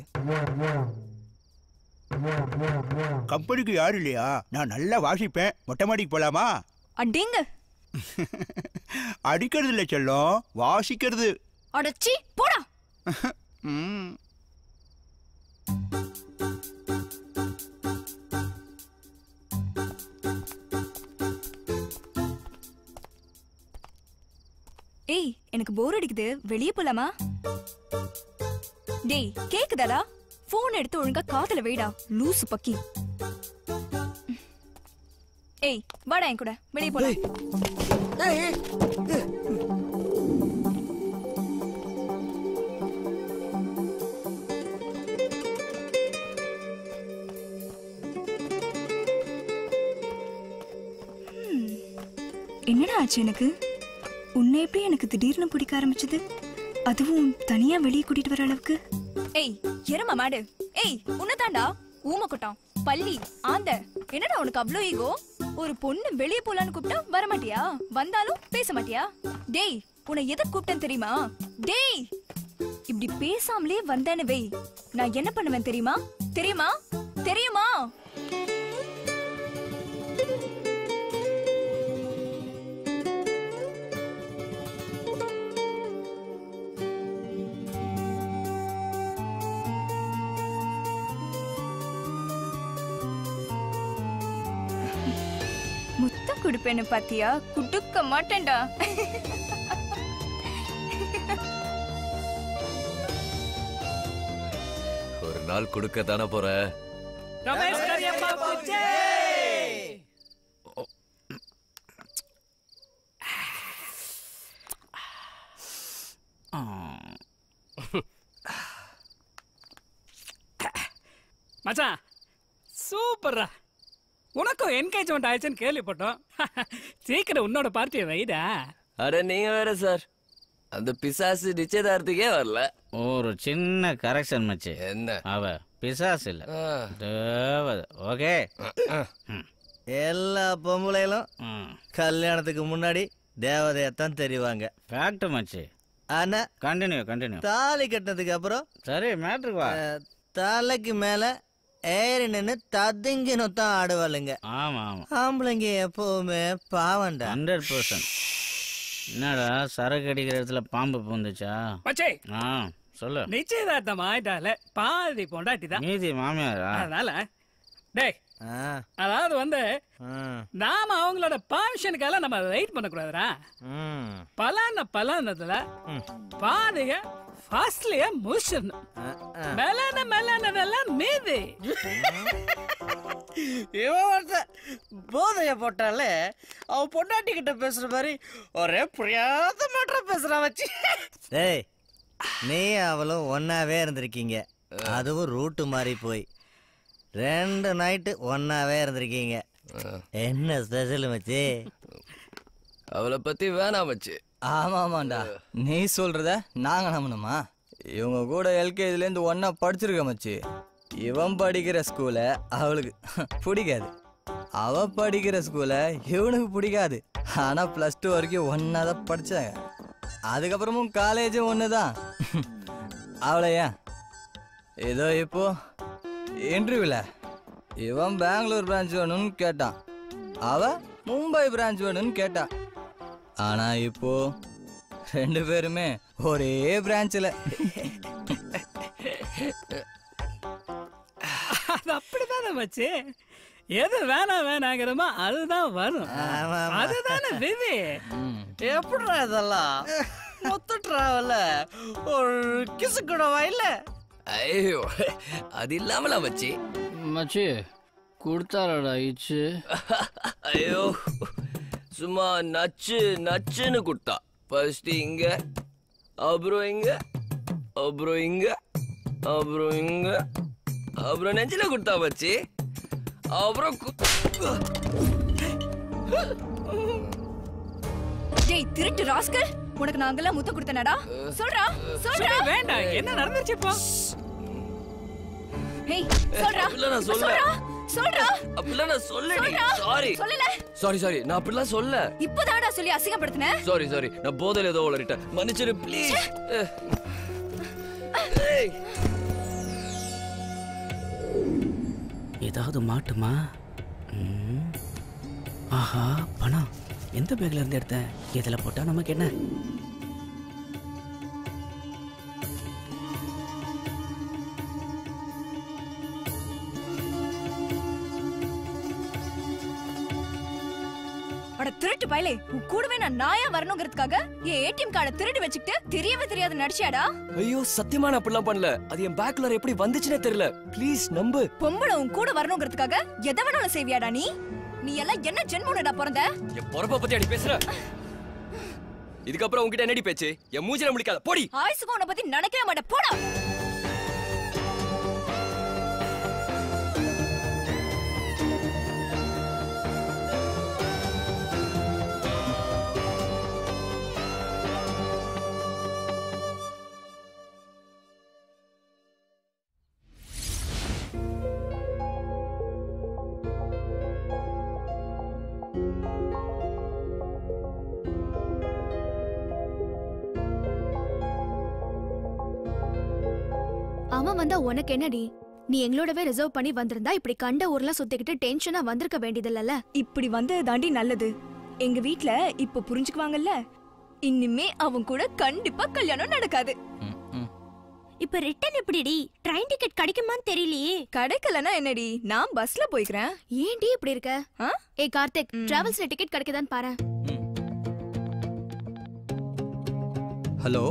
கம்பெனிக்கு யாரும் இல்லையா நான் நல்லா வாசிப்பேன் மொட்டை மாடிக்கு போலாமா அடிங்க அடிக்கிறது இல்லை செல்லம் வாசிக்கிறது அடச்சி போடா ம். ஏய் எனக்கு போர் அடிக்குது வெளியே போலாமா டேய் கேக்குதாடா போன் எடுத்து ஒழுங்கா காதுல வைடா லூசு பக்கி ஏய் வாடா என் கூட வெளியே போலாம் ஹம். என்னடா ஆச்சு எனக்கு உன்னை எப்படி எனக்கு திடீர்னு பிடிக்க ஆரம்பிச்சது அதுவும் தனியா வெளியே கூட்டிட்டு வர அளவுக்கு ஏய் எரும மாடு ஏய் உன்னதாண்டா ஊம கொட்டான் பள்ளி ஆந்த என்னடா உனக்கு அவ்ளோ ஈகோ ஒரு பொண்ணு வெளியே போலான்னு கூப்பிட்டா வர மாட்டியா வந்தாலும் பேச மாட்டியா டேய் உன்னை எதை கூப்பிட்டேன் தெரியுமா டேய் இப்படி பேசாமலே வந்தேன்னு வை நான் என்ன பண்ணுவேன் தெரியுமா தெரியுமா தெரியுமா குடுப்பேன்னு பாத்தியா குடுக்க மாட்டேன்டா ஒரு நாள் கொடுக்க தானே போற ரமேஷ் கரியப்பா பூச்சே மச்சான் சூப்பர்ரா உனக்கும் என்கேஜ்மெண்ட் ஆயிடுச்சுன்னு கேள்விப்பட்டோம் சீக்கிரம் உன்னோட பார்ட்டியை வைடா அட நீங்க வேற சார் அந்த பிசாசு நிச்சயதார்த்துக்கே வரல ஒரு சின்ன கரெக்ஷன் மச்சி என்ன அவ பிசாசு இல்ல தேவதை ஓகே எல்லா பொம்பளைகளும் கல்யாணத்துக்கு முன்னாடி தேவதையத்தான் தெரிவாங்க ஃபேக்ட் மச்சி ஆனா கண்டினியூ கண்டினியூ தாலி கட்டினதுக்கு அப்புறம் சரி மேட்ருக்கு வா அஹ், தலைக்கு மேல ஏறி நின்று ததுங்கினும் தான் ஆடுவாளுங்க ஆமா ஆமா ஆம்பளைங்க எப்பவுமே பாவண்டா ஹண்ட்ரட் பர்சன்ட் என்னடா சரக்கு அடிக்கிற இடத்துல பாம்பு பூந்துச்சா மச்சே ஆ சொல்லு நிச்சயதார்த்தம் ஆயிட்டால பாதி பொண்டாட்டி தான் மீதி மாமியாரா அதனால டேய் அதாவது வந்து நாம அவங்களோட பர்மிஷனுக்காக நம்ம வெயிட் பண்ணக்கூடாதுடா பலான பலானதுல பாதிக ஃபர்ஸ்ட்லயே முடிச்சிடணும் மெலான மெலானதெல்லாம் மீதி இவன் ஒருத்தன் போதைய போட்டாலே அவன் பொண்டாட்டி கிட்ட பேசுற மாதிரி ஒரே புரியாத மாற்றம் பேசுறான் வச்சு டேய் நீ அவளும் ஒன்னாவே இருந்திருக்கீங்க அதுவும் ரூட்டு மாறி போய் ரெண்டு நைட்டு ஒன்னாவே இருந்திருக்கீங்க என்ன ஸ்பெஷல் மச்சி அவளை பத்தி வேணாம் வச்சு ஆமா ஆமாண்டா நீ சொல்றத நாங்க நம்பணுமா இவங்க கூட எல்கேஜில இருந்து ஒன்னா படிச்சிருக்க மச்சி இவன் படிக்கிற ஸ்கூல அவளுக்கு பிடிக்காது அவ படிக்கிற ஸ்கூல இவனுக்கு பிடிக்காது ஆனா பிளஸ் டூ வரைக்கும் ஒன்னா தான் படிச்சாங்க அதுக்கப்புறமும் காலேஜும் ஒன்று தான் அவளை ஏன் ஏதோ இப்போ இன்டர்வியூல இவன் பெங்களூர் பிரான்ச் வேணும்னு கேட்டான் அவ மும்பை பிரான்ச் வேணும்னு கேட்டா ஆனா இப்போ ரெண்டு பேருமே ஒரே பிரான்ச்ல அது அப்படிதானே மச்சி எது வேணாம் வேணாங்கிறமோ அதுதான் வரும் அதுதானே விதி எப்படிடா இதெல்லாம் மொத்த டிராவல ஒரு கிசு கூட வாயில ஐயோ அது இல்லாமலா வச்சு மச்சி கொடுத்தாரடா இச்சு ஐயோ சும்மா நச்சு நச்சுன்னு கொடுத்தா ஃபர்ஸ்ட் இங்க அப்புறம் இங்க அப்புறம் இங்க அப்புறம் இங்க அப்புறம் நெஞ்சில கொடுத்தா வச்சு அப்புறம் கு- டேய் திருட்டு ராஸ்கல் உனக்கு நாங்கெல்லாம் முத்த கொடுத்தனடா சொல்றா சொல்றா சரி, வேண்டாம் என்ன நடந்துச்சு இப்போ ஏய் சொல்றா அப்படிலாம் நான் சொல்ல. சொல்றா சொல்றா அப்படிலாம் நான் சொல்லடி சொல்றா. சாரி சொல்லல சாரி சாரி நான் அப்படிலாம் சொல்ல இப்பதான்டா சொல்லி அசிங்கப்படுத்தின சாரி சாரி நான் போதையில ஏதோ உளறிட்டேன் மன்னிச்சிரு ப்ளீஸ் ஏதாவது மாட்டுமா ம். ஆஹா பணம் எந்த பேக்ல இருந்து எடுத்தேன் இதில் போட்டா நமக்கு என்ன அட திருட்டு பயலே உன் கூடவே நான் நாயா வரணுங்கிறதுக்காக என் ஏடிஎம் கார்டை திருடி வச்சுக்கிட்டு தெரியவே தெரியாத நடிச்சியாடா ஐயோ சத்தியமா நான் அப்படிலாம் பண்ணல அது என் பேக்ல எப்படி வந்துச்சுன்னே தெரியல ப்ளீஸ் நம்பு பொம்பளை உன் கூட வரணுங்கிறதுக்காக எதை வேணாலும் செய்வியாடா நீ நீ எல்லாம் என்ன ஜென்மோனடா பிறந்த என் பொறப்ப பத்தி அடி பேசுற இதுக்கப்புறம் உன்கிட்ட என்னடி பேச்சு என் மூஞ்சில முடிக்காத போடி ஆயுசுக்கு உன்னை பத்தி நினைக்கவே மாட்டேன் போடா அவன் வந்தா உனக்கு என்னடி நீ எங்களோடவே ரிசர்வ் பண்ணி வந்திருந்தா இப்படி கண்ட ஊர்ல சுத்திக்கிட்டு டென்ஷனா வந்திருக்க வேண்டியதில்லல இப்படி வந்தது தாண்டி நல்லது எங்க வீட்ல இப்ப புரிஞ்சுக்குவாங்கல்ல இனிமே அவன் கூட கண்டிப்பா கல்யாணம் நடக்காது இப்ப ரிட்டர்ன் எப்படிடி ட்ரெயின் டிக்கெட் கிடைக்குமான்னு தெரியலையே கிடைக்கலனா என்னடி நான் பஸ்ல போய்க்கிறேன் ஏன்டி இப்படி இருக்க ஏ கார்த்திக் டிராவல்ஸ்ல டிக்கெட் கிடைக்குதான்னு பாரு hello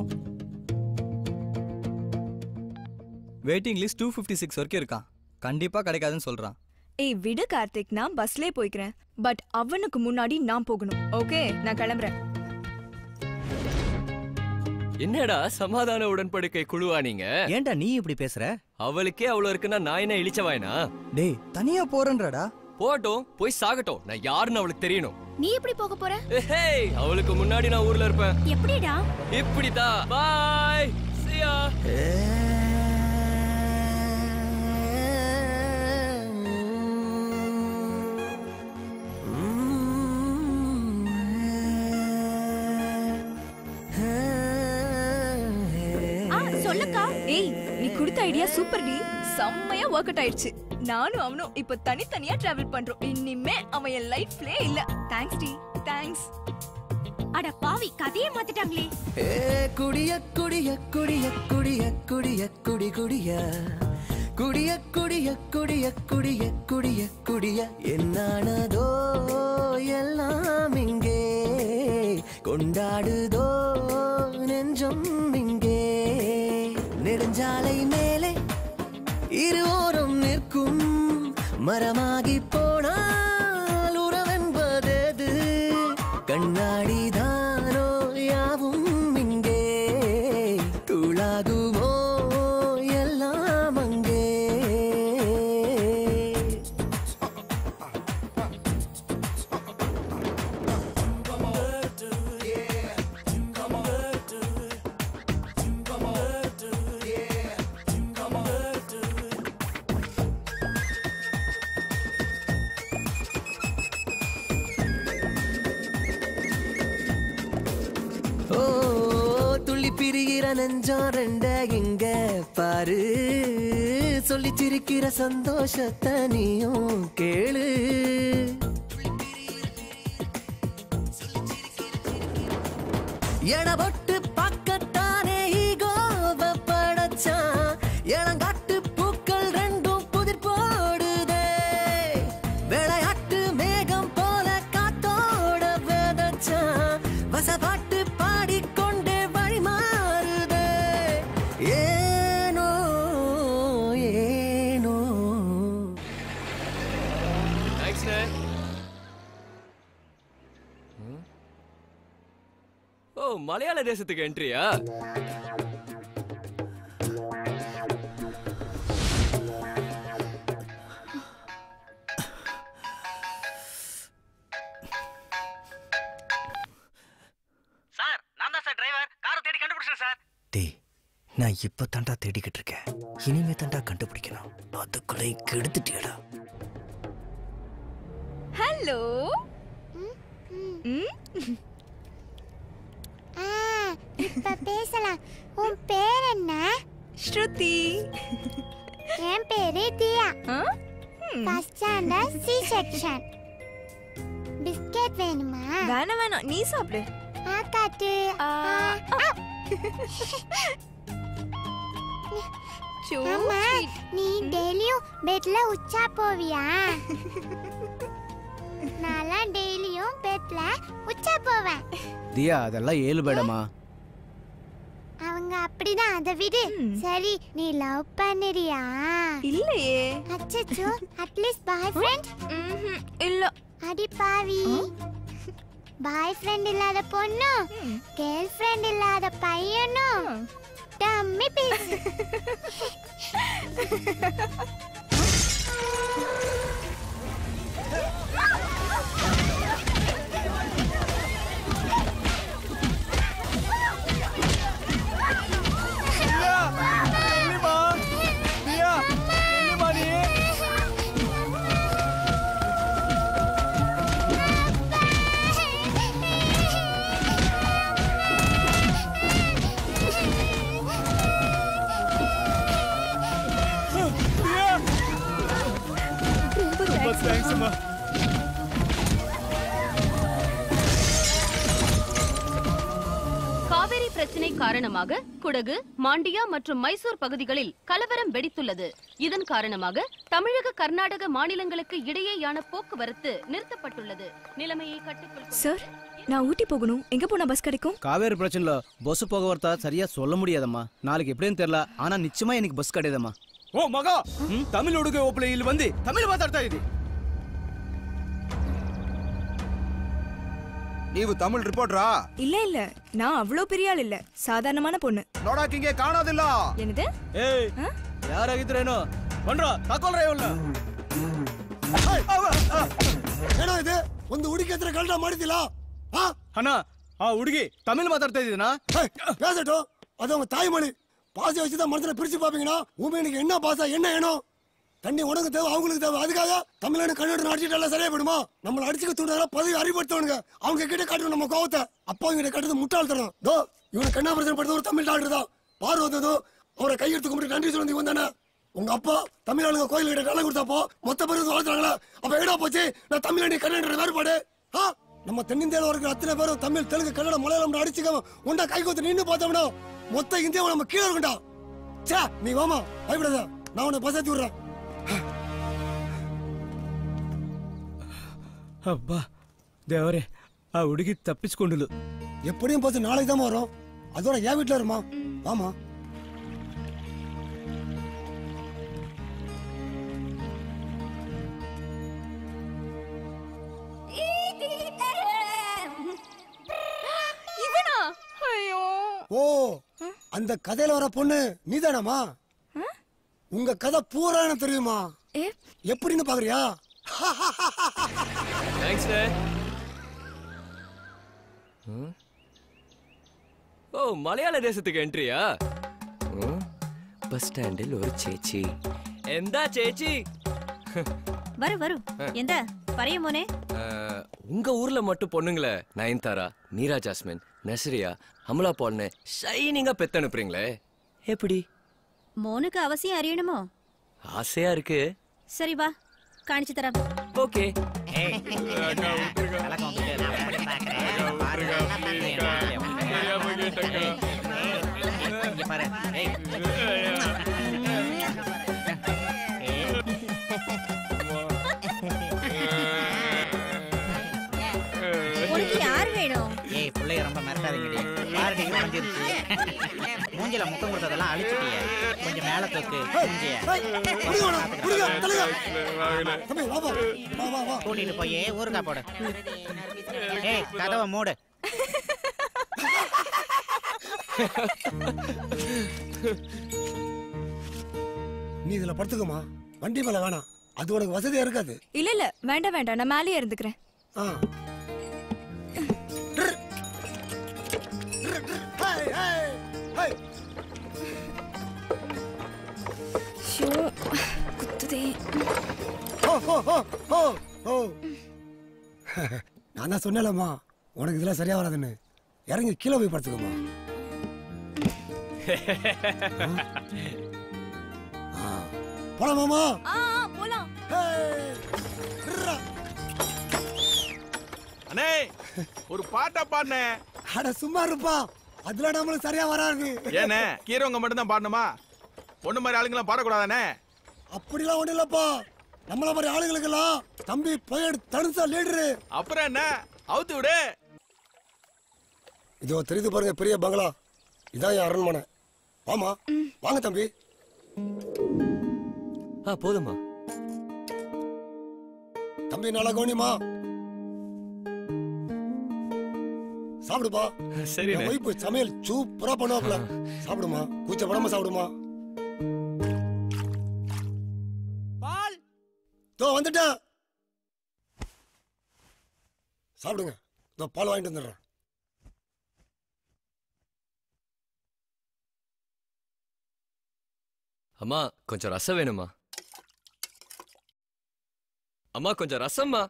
waiting list two fifty six வரைக்கும் இருக்கான் கண்டிப்பாக கிடைக்காதுன்னு சொல்கிறான் ஏய் விடு கார்த்திக் நான் பஸ்லயே போய்க்கிறேன் பட் அவனுக்கு முன்னாடி நான் போகணும் ஓகே நான் கிளம்புறேன் என்னடா சமாதான உடன்படிக்கை குழுவா நீங்க ஏன்டா நீ இப்படி பேசுற அவளுக்கே அவ்வளவு இருக்குன்னா நான் என்ன இழிச்சவாயனா டேய் தனியா போறேன்றடா போட்டும் போய் சாகட்டும் நான் யாருன்னு அவளுக்கு தெரியணும் நீ எப்படி போக போற ஹேய் அவளுக்கு முன்னாடி நான் ஊர்ல இருப்பேன் எப்படிடா இப்படிதான் பாய் சியா ஆ சொல்லுக்கா ஏய் நீ கொடுத்த ஐடியா சூப்பர் டி செம்மையா ஒர்க் அவுட் ஆயிடுச்சு நானும் அவனும் இப்ப தனித்தனியா டிராவல் பண்றோம் இனிமே அவன் என் லைஃப்ல இல்ல தேங்க்ஸ் டி தேங்க்ஸ் அட பாவி கதையே மாத்திட்டாங்களே ஏ குடிய குடிய குடிய குடிய குடிய குடி குடிய குடிய குடிய குடிய குடிய குடிய குடிய என்னானதோ எல்லாம் இங்கே கொண்டாடுதோ நெஞ்சம் இங்கே நெடுஞ்சாலை மேலே இருவோரம் நிற்கும் மரமாகி போனால் உறவென்பதது கண்ணாடி தானோ யாவும் இங்கே துளாகுமோ எல்லாம் அங்கே ஓ துள்ளி பிரிகிற நெஞ்சம் ரெண்ட இங்க பாரு சொல்லி சிரிக்கிற சந்தோஷத்தை நீயும் கேளு எடபொட்டு பக்கத்தானே ஈகோவ படைச்சான் இளங்காட்டு பூக்கள் ரெண்டும் புதிர் போடுதே விளையாட்டு மேகம் போல காத்தோட விதைச்சான் வசப்பாட்டு பாடிக்கொண்டே வழி மாறுதே ஏனோ ஏனோ தேங்க்ஸ்ண்ணே ஓ மலையாள தேசத்துக்கு என்ட்ரியா சார் நான் தான் சார் டிரைவர் காரை தேடி கண்டுபிடிச்சேன் சார் டேய் நான் இப்ப தாண்டா தேடிக்கிட்டு இருக்கேன் இனிமே தாண்டா கண்டுபிடிக்கணும் அதுக்குள்ளே கெடுத்துட்டியடா ஹலோ ஆ, இப்ப பேசலாம் உன் பேர் என்ன ஸ்ருதி என் பேரு Diya first standard C section biscuit வேணுமா வேணாம் வேணாம் நீ சாப்பிடு ஆ காட்டு சோ அம்மா நீ டெய்லியும் பெட்ல உச்சா போவியா நான்லாம் டெய்லியும் பெட்ல உச்சா போவேன் தியா அதெல்லாம் ஏழு பேடமா அவங்க அப்படிதான் அதை விடு சரி நீ லவ் பண்ணுறியா இல்லையே அச்சச்சோ அட்லீஸ்ட் பாய் ஃப்ரெண்ட் இல்ல அடி பாவி பாய் ஃப்ரெண்ட் இல்லாத பொண்ணும் கேர்ள் ஃப்ரெண்ட் இல்லாத பையனும் டம்மி பீஸ் என்னம்மா தியா என்னம்மா நீ தியா ரொம்ப தேங்க்ஸ்மா காவேரி பிரச்சனை காரணமாக குடகு மாண்டியா மற்றும் மைசூர் பகுதிகளில் கலவரம் வெடித்துள்ளது இதன் காரணமாக தமிழக கர்நாடக மாநிலங்களுக்கு இடையேயான போக்குவரத்து நிறுத்தப்பட்டுள்ளது நிலைமையை கட்டுக்குள் சார் நான் ஊட்டி போகணும் எங்க போனா பஸ் கிடைக்கும் காவேரி பிரச்சனைல பஸ் போக்குவரத்தா சரியா சொல்ல முடியாதம்மா நாளைக்கு எப்படின்னு தெரியல ஆனா நிச்சயமா எனக்கு பஸ் கிடையாதம்மா ಓ ಮಗ ತಮಿಳ್ ಹುಡುಗ ಒಬ್ಳು ಇಲ್ಲಿ ಬಂದು ತಮಿಳ್ ಮಾತಾಡ್ತಾ ಇದ್ದಿ ನೀವು ತಮಿಳ್ ರಿಪೋರ್ಟ್ರಾ இல்ல இல்ல நான் அவ்வளோ பெரிய ஆள் இல்ல சாதாரணமான பொண்ணு ನೋಡಕ್ ಹಿಂಗೆ ಕಾಣೋದಿಲ್ಲ என்னது ಏಯ್ ಯಾರಾಗಿದ್ರೇನೋ ಬಂದ್ರ ತಕೊಳ್ರ ಇವನ್ನ ಏನೋ ಇದೆ ಒಂದು ಹುಡುಗಿ ಹತ್ರ ಗಲ್ಡ ಮಾಡಿದಿಲ್ಲ ಅಣ್ಣ ಆ ಹುಡುಗಿ ತಮಿಳ್ ಮಾತಾಡ್ತಾ ಇದ್ದೀನಾ பேசட்டும் அது அவங்க தாய்மொழி பாசை வச்சு தான் மனசுல பிரிச்சு பாப்பீங்கன்னா உண்மைக்கு என்ன பாசா என்ன வேணும் தண்ணி உனக்கு தேவை அவங்களுக்கு தேவை அதுக்காக தமிழ்நாடு கன்னடம் அடிச்சுட்டு சரியா போயிடுமா நம்மள அடிச்சுக்க தூண்டால பதவி அறிவுறுத்தவனுங்க அவங்க கிட்ட காட்டணும் நம்ம கோவத்தை அப்பா கிட்ட கட்டுறது முட்டாள்தனம் தோ இவனுக்கு கண்ணா பிரச்சனை படுத்த ஒரு தமிழ் டாக்டர் தான் பார்வதோ அவரை கையெடுத்து கும்பிட்டு நன்றி சொல்லி வந்தானே உங்க அப்பா தமிழ்நாடுங்க கோயில் கிட்ட கலை கொடுத்தாப்போ மொத்த பேருக்கு வாழ்த்துறாங்களா அப்ப எடா போச்சு நான் தமிழ் கன்னட வேறுபாடு ஆ? நம்ம தென்னிந்தியாவில் இருக்கிற அத்தனை பேரும் தமிழ் தெலுங்கு கன்னடம் மலையாளம் அடிச்சுக்க உண்டா கை கோத்து நின்று பார்த்தோம்னா மொத்த இந்தியாவை நம்ம கீழே இருக்குண்டா சே நீ வாமா பயப்படாத நான் உன்னை பசாத்தி விடுறேன் ಅಬ್ಬಾ ದೇವರೇ ಆ ಹುಡುಗಿ ತಪ್ಪಿಸ್ಕೊಂಡಿಲ್ಲ எப்படியும் பார்த்து நாளைக்கு தான் வரும் அதோட என் வீட்டுல இருமா வாமா இவனா ஐயோ ஓ அந்த கதையில வர பொண்ணு நீதானாமா உங்க கதை பூரா எனக்கு தெரியுமா எப்படின்னு பாக்குறியா தேங்க்ஸ் ஓ മലയാള ദേശത്തേക്ക് എൻട്രിയാ ബസ് സ്റ്റാൻഡിൽ ഒരു ചേച്ചി എന്താ ചേച്ചി வரும் வரும் எந்த பறைய மோனே அஹ், உங்க ஊர்ல மட்டும் பொண்ணுங்களே நயன்தாரா மீரா ஜாஸ்மின் நஸ்ரியா அமலா பால்னு ஷைனிங்கா பெத்து அனுப்புறீங்களே எப்படி மோனுக்கு அவசியம் அறியணுமோ ஆசையா இருக்கு சரி வா காணிச்சு தரேன் ஓகே உனக்கு யார் வேணும் ஏய் பிள்ளைய ரொம்ப மிரட்டாதீங்கடி பாரடி உடஞ்சிருச்சு மூஞ்சில முத்தம் கொடுத்ததெல்லாம் அழிச்சிட்டியே கொஞ்சம் மேல தூக்கு மூஞ்சிய கூட்டிட்டு போய் ஊருக்கா போடு ஏய் கதவை மூடு நீ இதுல படுத்துக்கமா வண்டி மேல வேணாம் அது உனக்கு வசதியா இருக்காது இல்ல இல்ல வேண்டாம் வேண்டாம் நான் மேலேயே இருந்துக்கிறேன் ஆ. Hey, hey, hey. ஷோ குத்துதே ஓ, ஓ, ஓ, ஓ, ஓ. நான் தான் சொன்னேன்லம்மா உனக்கு இதெல்லாம் சரியா வராதுன்னு இறங்கி கீழே போய் படுத்துக்கம்மா ஆ. போலாமாமா ஆ ஆ, போலாம் அண்ணே ஒரு பாட்டா பாடுனே அட சும்மா இருப்பா அதெல்லாம் நம்மளுக்கு சரியா வராது ஏண்ணே கீரவங்க மட்டும் தான் பாடணுமா பொண்ணு மாதிரி ஆளுங்களாம் பாடக்கூடாதானே அப்படிலாம் ஒண்ணும் இல்லப்பா நம்மள மாதிரி ஆளுங்களுக்கெல்லாம் தம்பி பையன் தனுசா லீடரு அப்புறம் என்ன அவுத்து விடு இதோ தெரியுது பாருங்க பெரிய பங்களா இதான் என் அரண்மனை வாமா வாங்க தம்பி ஆ போதுமா தம்பி நல்லா கவனிமா சாப்பிடுப்பா சரிண்ணே. என் ஒய்ஃபு சமையல் சூப்பரா பண்ணுவாப்ல சாப்பிடுமா கூச்சப்படாம சாப்பிடுமா பால் தோ வந்துட்டேன் சாப்பிடுங்க இதோ பால் வாங்கிட்டு வந்துடுறேன் அம்மா கொஞ்சம் ரசம் வேணுமா அம்மா கொஞ்சம் ரசம்மா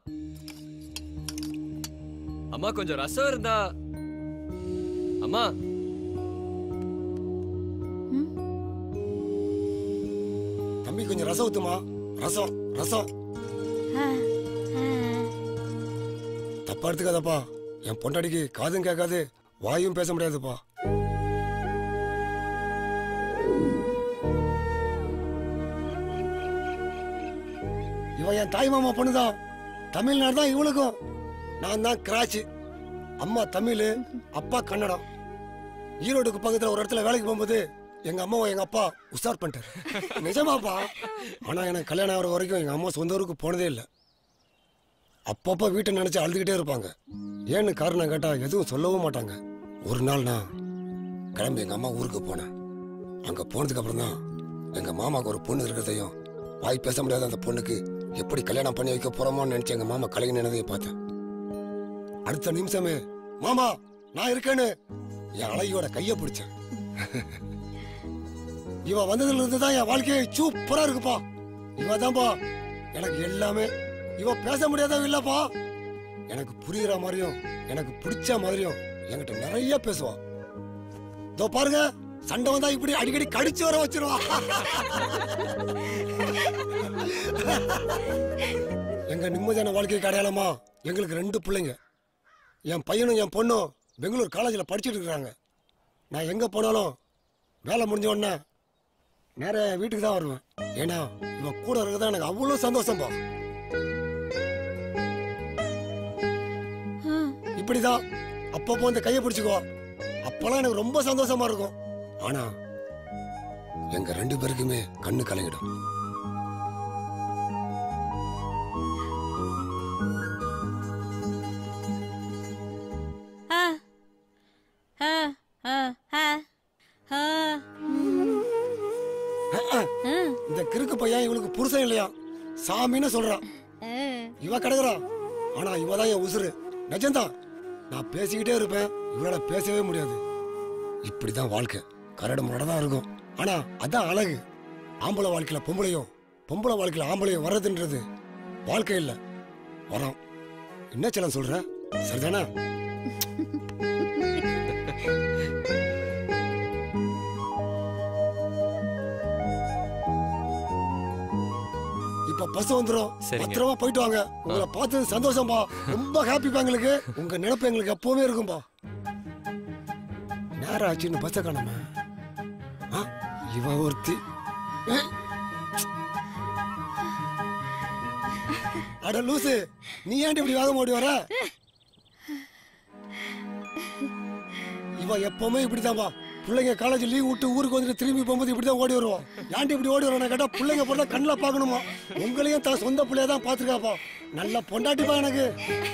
அம்மா கொஞ்சம் ரசம் இருந்தா அம்மா தம்பி கொஞ்சம் ரசம் ஊத்துமா ரசம் ரசம் தப்பா எடுத்துக்காதப்பா என் பொண்டாடிக்கு காதும் கேட்காது வாயும் பேச முடியாதுப்பா இவன் என் தாய் மாமா பொண்ணுதான் தமிழ்நாடு தான் இவளுக்கும் நான் தான் கிராச்சு அம்மா தமிழ் அப்பா கன்னடம் ஈரோடுக்கு பக்கத்துல ஒரு இடத்துல வேலைக்கு போகும்போது எங்க அம்மாவை எங்க அப்பா உஷார் பண்ணிட்டாரு நிஜமாப்பா ஆனா எனக்கு கல்யாணம் ஆகிற வரைக்கும் எங்க அம்மா சொந்த ஊருக்கு போனதே இல்லை அப்பப்போ வீட்டை நினைச்சு அழுதுகிட்டே இருப்பாங்க ஏன்னு காரணம் கேட்டா எதுவும் சொல்லவும் மாட்டாங்க ஒரு நாள் நான் கிளம்பி எங்க அம்மா ஊருக்கு போனேன் அங்க போனதுக்கு அப்புறம் தான் எங்க மாமாவுக்கு ஒரு பொண்ணு இருக்கிறதையும் வாய் பேச முடியாத அந்த பொண்ணுக்கு எப்படி கல்யாணம் பண்ணி வைக்க போறோமோன்னு நினைச்சு எங்க மாமா கலங்கி நினைதையும் பார்த்தேன் அடுத்த நிமிஷமே மாமா நான் இருக்கேன்னு என் அழகியோட கைய பிடிச்சேன் இவ வந்ததுல இருந்து தான் என் வாழ்க்கையை சூப்பரா இருக்குப்பா இவ தான்ப்பா எனக்கு எல்லாமே இவ பேச முடியாதவ இல்லப்பா எனக்கு புரியுற மாதிரியும் எனக்கு பிடிச்ச மாதிரியும் என்கிட்ட நிறைய பேசுவா இதோ பாருங்க சண்டை வந்தா இப்படி அடிக்கடி கடிச்சு வர வச்சிருவா எங்க நிம்மதியான வாழ்க்கைக்கு அடையாளமா எங்களுக்கு ரெண்டு பிள்ளைங்க என் பையனும் என் பொண்ணும் பெங்களூர் காலேஜில் படிச்சுட்டு இருக்கிறாங்க நான் எங்க போனாலும் வேலை முடிஞ்ச உடனே நேர வீட்டுக்கு தான் வருவேன் ஏன்னா இவன் கூட இருக்கிறதா எனக்கு அவ்வளோ சந்தோஷம்பா இப்படிதான் அப்பப்போ இந்த கையை பிடிச்சுக்கோ அப்பெல்லாம் எனக்கு ரொம்ப சந்தோஷமா இருக்கும் ஆனா எங்க ரெண்டு பேருக்குமே கண்ணு கலங்கிடும் ஆ ஆ ஆ ஆ ஆ இந்த கிறுக்கு பையன் இவளுக்கு புருஷன் இல்லையா சாமின்னு சொல்றான் இவ கிடக்குறா ஆனா இவ தான் என் உசுரு நிஜம்தான் நான் பேசிக்கிட்டே இருப்பேன் இவளால பேசவே முடியாது இப்படிதான் வாழ்க்கை கரடு முரடா தான் இருக்கும் ஆனா அதான் அழகு ஆம்பளை வாழ்க்கையில பொம்பளையும் பொம்பளை வாழ்க்கையில ஆம்பளையும் வர்றதுன்றது வாழ்க்கை இல்ல வரோம் என்ன செல்லம் சொல்ற சரிதானே இப்ப பஸ் வந்துரும் சரிங்க. பத்திரமா போயிட்டு வாங்க உங்களை பார்த்தது சந்தோஷம்பா ரொம்ப ஹாப்பிப்பா எங்களுக்கு உங்க நினைப்பு எங்களுக்கு எப்பவுமே இருக்கும்பா நேரம் ஆச்சுன்னு பஸ்ஸை காணாம ஆ, இவ ஒருத்தி ஏய். அட லூசு நீ ஏன்டி இப்படி வேகம் ஓடி வர இவ எப்பவுமே இப்படிதான்பா பிள்ளைங்க காலேஜ் லீவ் விட்டு ஊருக்கு வந்துட்டு திரும்பி போகும்போது இப்படிதான் ஓடி வருவோம் ஏன்டி இப்படி ஓடி வரணும் கேட்டா பிள்ளைங்க போட்டா கண்ணில் பார்க்கணுமா உங்களையும் தான் சொந்த பிள்ளைய தான் பார்த்துருக்காப்பா நல்ல பொண்டாட்டிப்பா எனக்கு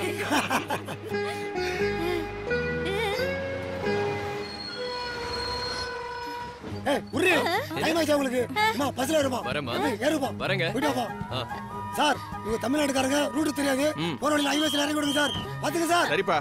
ஏய், உர்ரி. டைம் ஆயிடுச்சா உங்களுக்கு அம்மா பஸ்ல ஏறுமா வரேம்மா. தம்பி, ஏறுப்பா வரேங்க. போயிட்டு வாப்பா ஆ. சார் இவங்க தமிழ்நாட்டுக்காரங்க ரூட் தெரியாது போற வழியில் ஹைவேஸ்ல இறங்கி விடுங்க சார் பாத்துங்க சார் சரிப்பா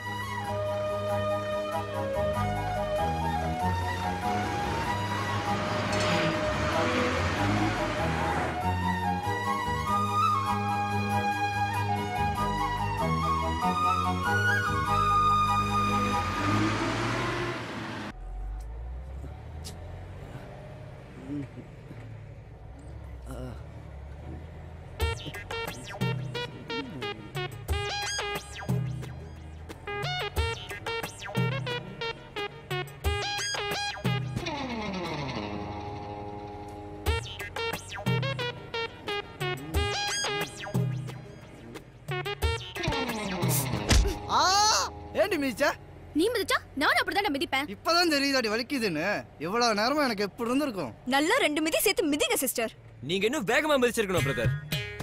ஆ ஏண்டி மிதிச்சா நீ மிதிச்சா நான் அப்படிதான் மிதிப்பேன் இப்பதான் தெரியுதாடி வலிக்குதுன்னு இவ்வளவு நேரமா எனக்கு எப்படி இருந்திருக்கும் நல்லா ரெண்டு மிதி சேர்த்து மிதிங்க சிஸ்டர் நீங்க இன்னும் வேகமா மதிச்சிருக்கணும் பிரதர்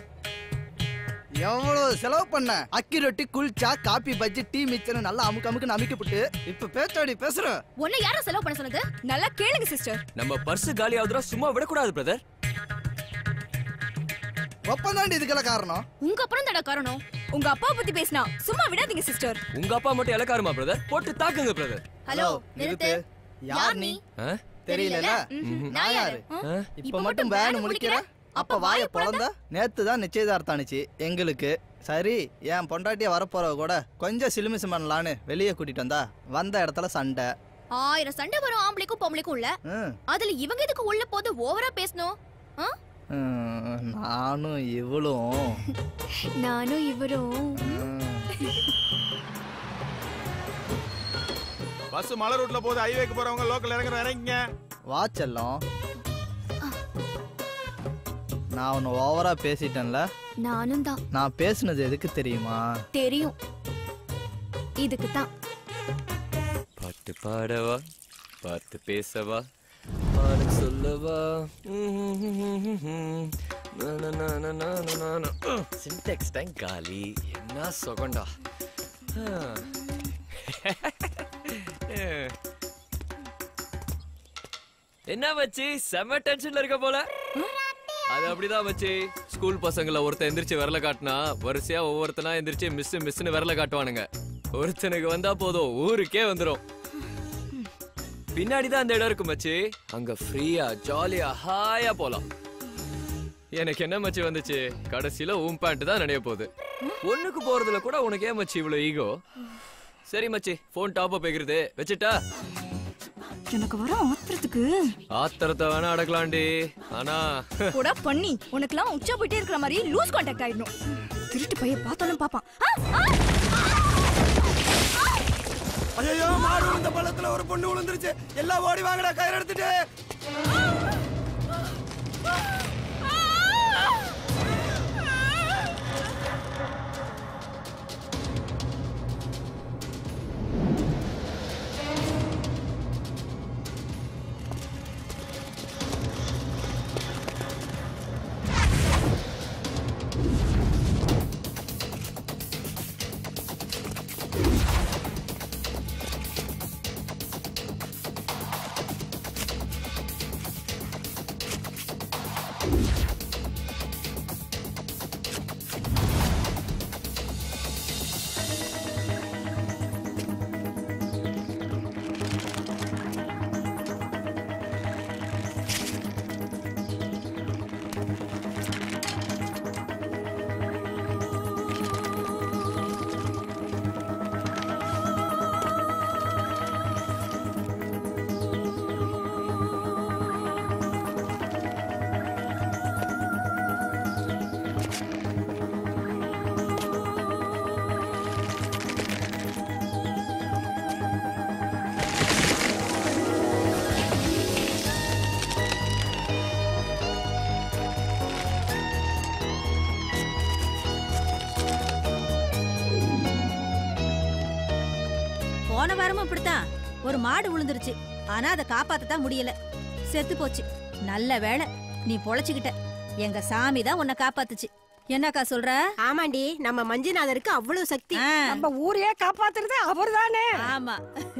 எவ்வளவு செலவு பண்ண அக்கி ரொட்டி kulcha coffee bajji tea mixture நல்லா அமுக்கு அமுக்கு நமிக்கப்பட்டு இப்ப பேச்சாடி பேசுற உன்னை யாரும் செலவு பண்ண சொன்னது நல்லா கேளுங்க சிஸ்டர் நம்ம பர்ஸ் காலி ஆகுதுரா சும்மா விடக்கூடாது பிரதர் ஒப்பந்தாண்டி இதுக்கெல்லாம் காரணம் உங்க அப்புறம் தட காரணம் உங்க அப்பா பத்தி பேசினா சும்மா விடாதீங்க சிஸ்டர் உங்க அப்பா மட்டும் இலக்காருமா பிரதர் போட்டு தாக்குங்க பிரதர் ஹலோ நிறுத்து யார் நீ தெரியல நான் யாரு இப்ப மட்டும் வேன் முடிக்கிற அப்ப வாய பொழந்த நேத்து தான் நிச்சயதார்த்தம் ஆனிச்சு எங்களுக்கு சரி என் பொண்டாட்டிய வரப்போறவ கூட கொஞ்சம் சிலுமிசு பண்ணலான்னு வெளியே கூட்டிட்டு வந்தா வந்த இடத்துல சண்டை ஆயிரம் சண்டை வரும் ஆம்பளைக்கும் பொம்பளைக்கும் உள்ள ம், அதுல இவங்க எதுக்கு உள்ள போது ஓவரா பேசணும் ஆ? ம், நானும் இவளும் நானும் இவரும் பஸ் மலை ரூட்ல போகுது ஹைவேக்கு போறவங்க லோக்கல் இறங்குற இறங்கிங்க வா செல்லம் நான் உன்னை ஓவரா பேசிட்டேன்ல நானும் தான் நான் பேசுனது எதுக்கு தெரியுமா தெரியும் இதுக்கு தான் பாட்டு பாடவா பாட்டு பேசவா பாட சொல்லவா சின்டெக்ஸ் டைம் காலி என்ன சொகண்டா என்ன வச்சு செம டென்ஷன்ல இருக்க போல அது அப்படிதான் வச்சு ஸ்கூல் பசங்கள ஒருத்தன் எந்திரிச்சு விரல காட்டினா வரிசையா ஒவ்வொருத்தனா எந்திரிச்சு மிஸ் மிஸ்னு விரல காட்டுவானுங்க ஒருத்தனுக்கு வந்தா போதும் ஊருக்கே வந்துரும் பின்னாடி தான் அந்த இடம் இருக்கு மச்சி அங்க ஃப்ரீயா ஜாலியா ஹாயா போலாம் எனக்கு என்ன மச்சி வந்துச்சு கடைசியில உன் பேண்ட் தான் நினைய போகுது ஒண்ணுக்கு போறதுல கூட உனக்கு ஏன் மச்சி இவ்வளவு ஈகோ சரி மச்சி போன் டாப் அப் வைக்கிறது வச்சுட்டா எனக்கு வர ஆத்திரத்துக்கு ஆத்திரத்தை வேணா அடக்கலாண்டி ஆனா கூட பண்ணி உனக்கெல்லாம் உச்சா போயிட்டே இருக்கிற மாதிரி லூஸ் கான்டாக்ட் ஆயிடணும் திருட்டு பைய பார்த்தாலும் பாப்பான் ஐயோ மாடு விழுந்த பள்ளத்துல ஒரு பொண்ணு விழுந்துருச்சு எல்லாம் ஓடி வாங்கடா கயிறு எடுத்துட்டு போன வாரமும் இப்படித்தான் ஒரு மாடு விழுந்துருச்சு ஆனா அதை காப்பாத்த தான் முடியல செத்து போச்சு நல்ல வேளை நீ பொழைச்சுக்கிட்ட எங்க சாமி தான் உன்னை காப்பாத்துச்சு என்னக்கா சொல்ற ஆமாண்டி நம்ம மஞ்சுநாதருக்கு அவ்வளவு சக்தி நம்ம ஊரையே காப்பாத்துறது அவர்தானே ஆமா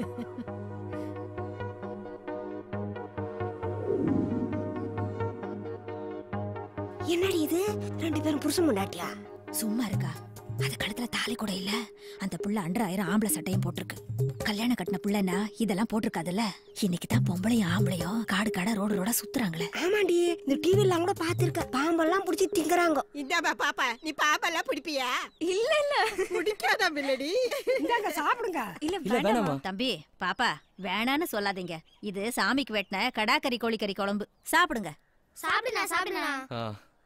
என்னடி இது ரெண்டு பேரும் புருஷன் முண்டாட்டியா சும்மா இருக்கா அது கழுத்துல தாலி கூட இல்ல அந்த புள்ள அண்டர் ஆயிரம் ஆம்பளை சட்டையும் போட்டிருக்கு கல்யாணம் கட்டின புள்ளனா இதெல்லாம் போட்டிருக்காதுல்ல இன்னைக்கு தான் பொம்பளையும் ஆம்பளையும் காடு காடா ரோடு ரோடா சுத்துறாங்களே ஆமாண்டி இந்த டிவில கூட பாத்திருக்க பாம்பெல்லாம் புடிச்சு திங்கறாங்க இந்தாப்பா பாப்பா நீ பாம்பெல்லாம் பிடிப்பியா இல்ல இல்ல பிடிக்காதா பிள்ளடி இந்தாங்க சாப்பிடுங்க இல்ல வேணாமா தம்பி பாப்பா வேணான்னு சொல்லாதீங்க இது சாமிக்கு வெட்டின கடாக்கறி கோழிக்கறி குழம்பு சாப்பிடுங்க சாப்பிடுண்ணா சாப்பிடுண்ணா ஆ.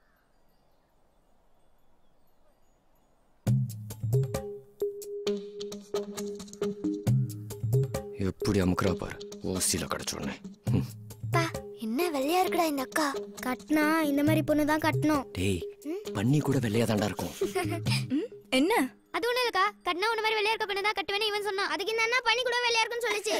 எப்படி அமுக்குறா பாரு ஓசியில கிடைச்ச உடனே ம். என்ன வெள்ளையா இருக்குடா இந்த அக்கா கட்டினா இந்த மாதிரி பொண்ணு தான் கட்டணும் டேய் பண்ணி கூட வெள்ளையா தாண்டா இருக்கும் என்ன அது ஒண்ணு இல்லக்கா கட்டினா உன்ன மாதிரி வெள்ளையா இருக்க பொண்ணு தான் கட்டுவேன்னு இவன் சொன்னான் அதுக்கு இந்த அண்ணா பண்ணி கூட வெள்ளையா இருக்குன்னு சொல்லுச்சு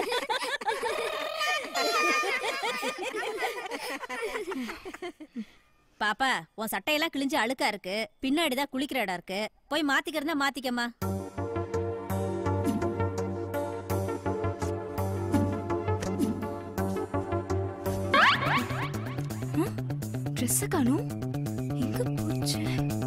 பாப்பா உன் சட்டையெல்லாம் கிழிஞ்சு அழுக்கா இருக்கு பின்னாடி தான் குளிக்கிற இடம் இருக்கு போய் மாத்திக்கிறதா மாத்திக்கம்மா ட்ரெஸ் காணும் எங்க போச்சு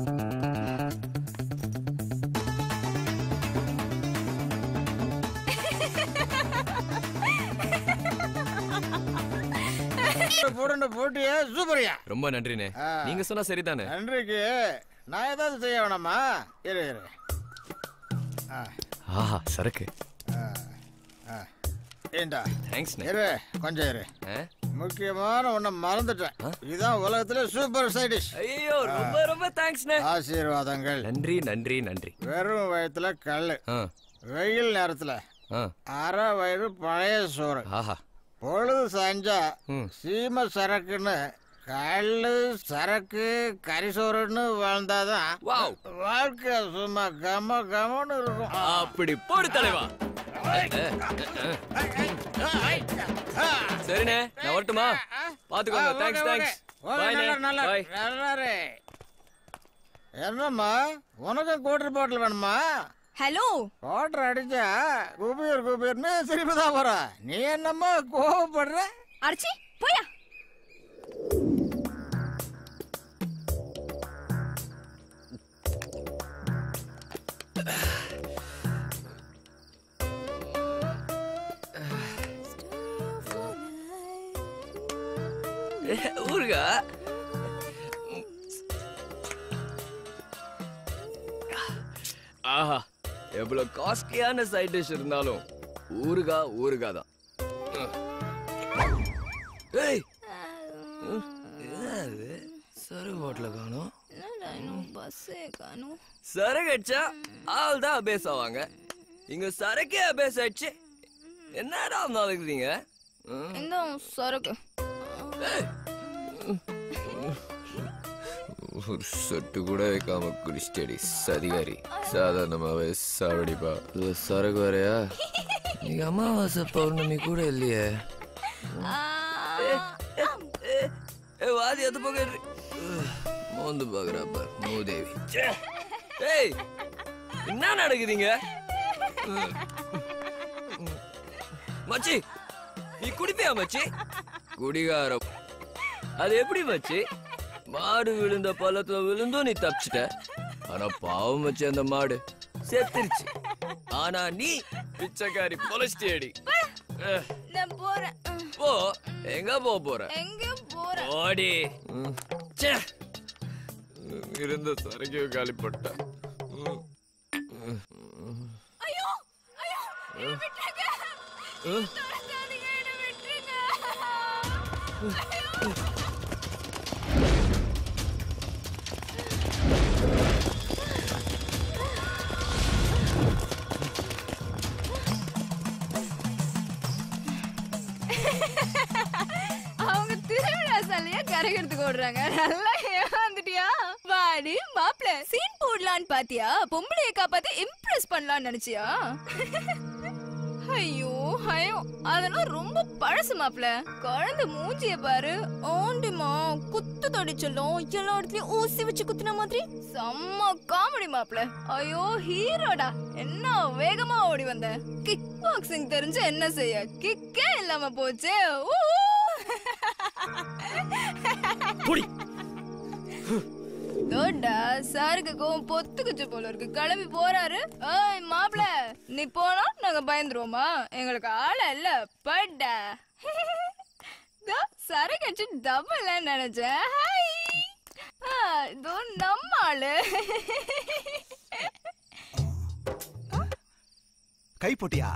போடுண்ட போட்டியா சூப்பரியா ரொம்ப நன்றிண்ணே நீங்க சொன்னா சரிதானே நன்றிக்கு நான் ஏதாவது செய்ய வேணாமா இரு இரு ஆ, ஆஹா சரக்கு ஆ, ஆ. ஏண்டா தேங்க்ஸ்ண்ணே இரு கொஞ்சம் இரு முக்கியமான ஒண்ண மறந்துட்டேன் இதுதான் உலகத்துல சூப்பர் சைடிஷ் ஐயோ ரொம்ப ரொம்ப தேங்க்ஸ்ண்ணே ஆசீர்வாதங்கள் நன்றி நன்றி நன்றி வெறும் வயத்துல கல்லு ஆ வெயில் நேரத்துல ஆ அரை வயிறு பழைய சோறு ஆஹா பொழுது சாஞ்சா சீம சரக்குன்னு கல்லு சரக்கு கரிசோறுன்னு வாழ்ந்தாதான் வாழ்க்கை சும்மா கம கமன்னு இருக்கும் அப்படி போடு தலைவா சரிண்ணே நான் வரட்டுமா பாத்துக்கோங்க தேங்க்ஸ் தேங்க்ஸ் பாய்ண்ணே பாய் நல்லாரு என்னம்மா உனக்கு கோட்டர் பாட்டில் வேணுமா ஹலோ கோட்டர் அடிச்சா குபீர் குபீர்னு சிரிப்பு தான் வர நீ என்னம்மா கோவப்படுற அடிச்சி போயா ஊருகா ஆஹா எவ்வளவு காஸ்ட்லியான சைட் டிஷ் இருந்தாலும் ஊருகா ஊருகா தான் ஏய் என்னது சரு ஹோட்டல காணோம் பஸ்ஸே காணும் சரக்கு அடிச்சா ஆள் தான் அபேஸ் ஆவாங்க இங்க சரக்கே அபேஸ் ஆயிடுச்சு என்னடா நாளைக்குறீங்க இந்த சரக்கு ஒரு சொட்டு கூட வைக்காம குடிச்சிட்டடி சதிகாரி சாதாரணமாவே சாவடிப்பா இது சரக்கு வேறையா நீங்க அமாவாசை பௌர்ணமி கூட இல்லையே ஏ வாதி அது போக இரு. மோந்து பாக்குறப்ப மூதேவி ச்சே. ஏய் என்ன நடக்குதுங்க மச்சி நீ குடிப்பியா மச்சி குடிகார அது எப்படி மச்சி மாடு விழுந்த பள்ளத்துல விழுந்தும் நீ தப்பிச்சிட்ட ஆனா பாவம் மச்சி அந்த மாடு செத்துருச்சு ஆனா நீ பிச்சைக்காரி பொலஸ்டியடி நான் போறேன் போ எங்க போக போற எங்க போறேன் ஓடி ம். ச்சே. இருந்த சரக்கையும் காலி போட்ட ஐயோ ஐயோ என்னை விட்டுருங்க துரத்தாதீங்க, என்னை விட்டுருங்க. ஐயோ. அவங்க திருவிழா சாலையா கரைக்கிறதுக்கு ஓடுறாங்க நல்லா ஏமாந்துட்டியா வாடி மாப்பிள சீன் போடலான்னு பாத்தியா பொம்பளைய காப்பாத்தி இம்ப்ரெஸ் பண்ணலாம்னு நினைச்சியா ஐயோ ஐயோ அதெல்லாம் ரொம்ப பழசு மாப்பிள குழந்தை மூஞ்சிய பாரு ஆண்டிமா குத்து தொடிச்சலும் எல்லா இடத்துலயும் ஊசி வச்சு குத்துன மாதிரி செம்ம காமெடி மாப்பிள ஐயோ ஹீரோடா என்ன வேகமா ஓடி வந்த கிக் பாக்ஸிங் தெரிஞ்சு என்ன செய்ய கிக்கே இல்லாம போச்சு ஊ! தோண்டா சாருக்கு கோவம் பொத்துக்குச்சு போல இருக்கு கிளம்பி போறாரு ஏய் மாப்ள நீ போனா நாங்க பயந்துருவோமா எங்களுக்கு ஆள இல்ல பட்டா தோ சரக்கு அடிச்சு டபுள் நினைச்சேன் ஹாய் ஆ, இதோ நம்ம ஆளு கை போட்டியா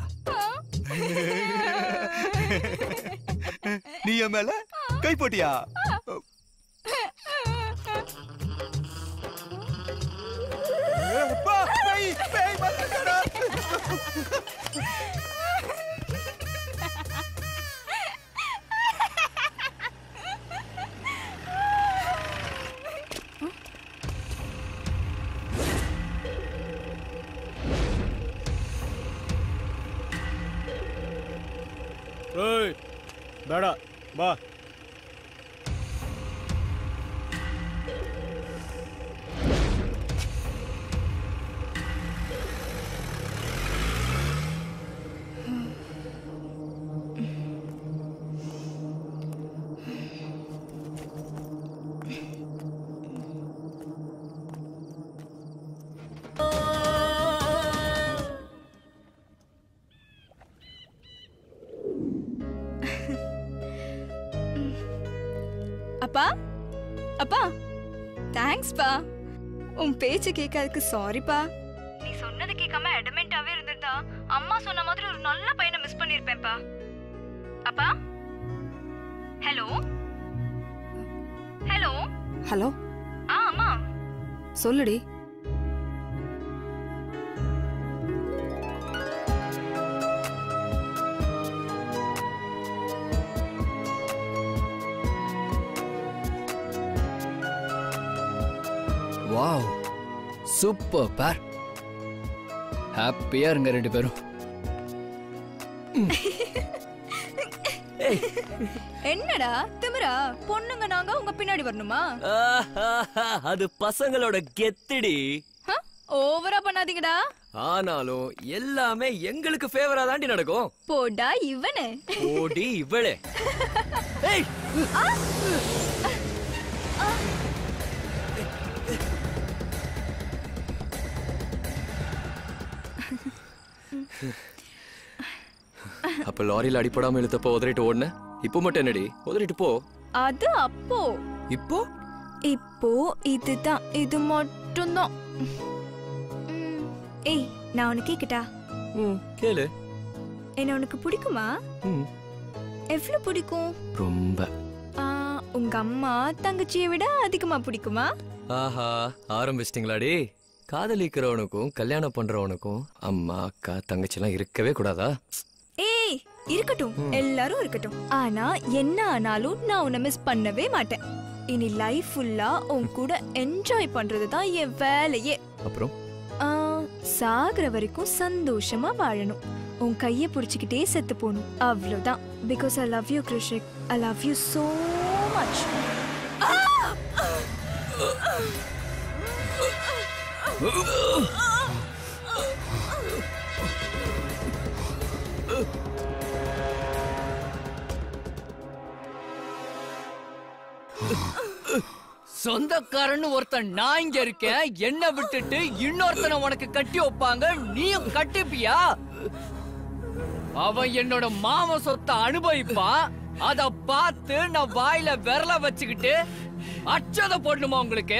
நீ என் மேல கை போட்டியா அப்பா, பேய், பேய் வந்துருச்சுடா. ஏய் பேடா வா அப்பா அப்பா தேங்க்ஸ்ப்பா உன் பேச்சு கேட்காததுக்கு சாரிப்பா நீ சொன்னது கேட்காம அடமெண்டாவே இருந்திருந்தா அம்மா சொன்ன மாதிரி ஒரு நல்ல பையனை மிஸ் பண்ணிருப்பேன்ப்பா அப்பா ஹலோ ஹலோ ஹலோ ஆ அம்மா சொல்லுடி வாவ் சூப்பர் பேர் ஹாப்பியா இருங்க ரெண்டு பேரும் என்னடா திமிரா பொண்ணுங்க நாங்க உங்க பின்னாடி வரணுமா ஆஹாஹா, அது பசங்களோட கெத்துடி ஓவரா பண்ணாதீங்கடா ஆனாலும் எல்லாமே எங்களுக்கு ஃபேவரா தாண்டி நடக்கும் போடா இவனு ஓடி இவளே ஏய் அப்ப லாரியில அடிப்படாம இழுத்தப்ப உதறிட்டு ஓடுன இப்போ மட்டும் என்னடி உதறிட்டு போ அது அப்போ இப்போ இப்போ இதுதான் இது மட்டும்தான் ம், ஏய் நான் உனக்கு கேக்கட்டா கேளு என்ன உனக்கு பிடிக்குமா ம். எவ்வளவு பிடிக்கும் ரொம்ப ஆ, உங்க அம்மா தங்கச்சியை விட அதிகமா பிடிக்குமா ஆஹா ஆரம்பிச்சிட்டிங்களாடி காதலிக்கிறவனுக்கும் கல்யாணம் பண்றவனுக்கும் அம்மா அக்கா தங்கச்சி எல்லாம் இருக்கவே கூடாதா ஏய் இருக்கட்டும் எல்லாரும் இருக்கட்டும் ஆனா என்ன ஆனாலும் நான் உன்னை மிஸ் பண்ணவே மாட்டேன் இனி லைஃப் ஃபுல்லா உன் கூட என்ஜாய் பண்றது தான் என் வேலையே அப்புறம் ஆ, சாகுற வரைக்கும் சந்தோஷமா வாழணும் உன் கையை பிடிச்சிக்கிட்டே செத்து போகணும் அவ்வளவுதான் because I love you Krishik I love you so much சொந்தக்காரன்னு ஒருத்தன் நான் இங்க இருக்கேன் என்ன விட்டுட்டு இன்னொருத்தனை உனக்கு கட்டி வைப்பாங்க நீயும் கட்டிப்பியா அவன் என்னோட மாம சொத்தை அனுபவிப்பான் அத பார்த்து நான் வாயில விரல வச்சுக்கிட்டு அச்சத போடணுமா உங்களுக்கு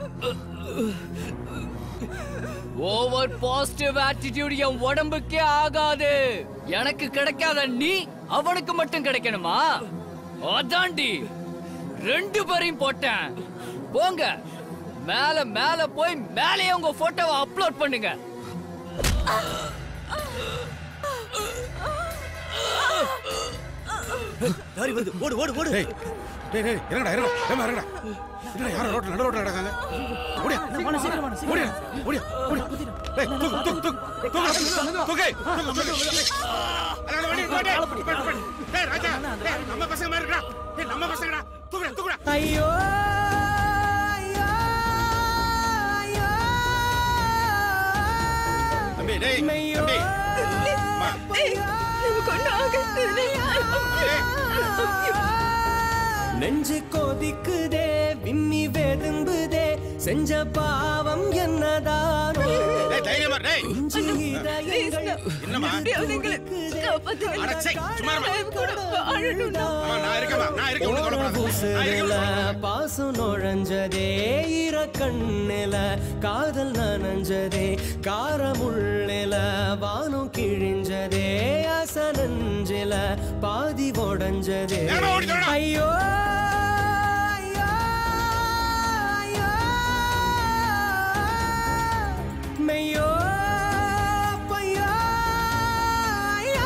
ஓவர் பாசிட்டிவ் ஆட்டிடியூட் என் உடம்புக்கே ஆகாது எனக்கு கிடைக்காத நீ அவனுக்கு மட்டும் கிடைக்கணுமா அதாண்டி ரெண்டு பேரையும் போட்டேன் போங்க மேல மேல போய் மேலேயே உங்க போட்டோவை அப்லோட் பண்ணுங்க லாரி வருது ஓடு ஓடு ஓடு டேய் டேய் டேய் இறங்கடா இறங்கடா ஏமா இறங்கடா என்னடா யாரோ ரோட்ல நடு ரோட்ல நடக்காங்க ஓடியா ஓடியா ஓடியா ஓடியா டேய் தூக்கு தூக்கு தூக்கு தூக்கு தூக்கு தூக்கு அட வண்டி போடு டேய் ராஜா டேய் நம்ம பசங்க மாதிரி இருக்கடா டேய் நம்ம பசங்கடா தூக்குடா தூக்குடா ஐயோ தம்பி டேய் தம்பி நெஞ்சு கொதிக்குதே விம்மி வெதும்புதே செஞ்ச பாவம் என்னதானோ டேய் தைரியமா இரு, டேய் இஞ்சி இதயங்கள் என்னம்மா அட சை சும்மா இருமா அம்மா நான் இருக்கேம்மா நான் இருக்கேன் ஒண்ணு கவலைப்படாத நான் உசுருல இருக்கேன் பாசம் நுழைஞ்சதே ஈர கண்ணில காதல் நனைஞ்சதே காரமுள்ளில வானம் கிழிஞ்சதே அச நெஞ்சில பாதி உடஞ்சதே ஐயோ ஐயோ, ஐயோ. மெய்யோ பையோ ஐயோ.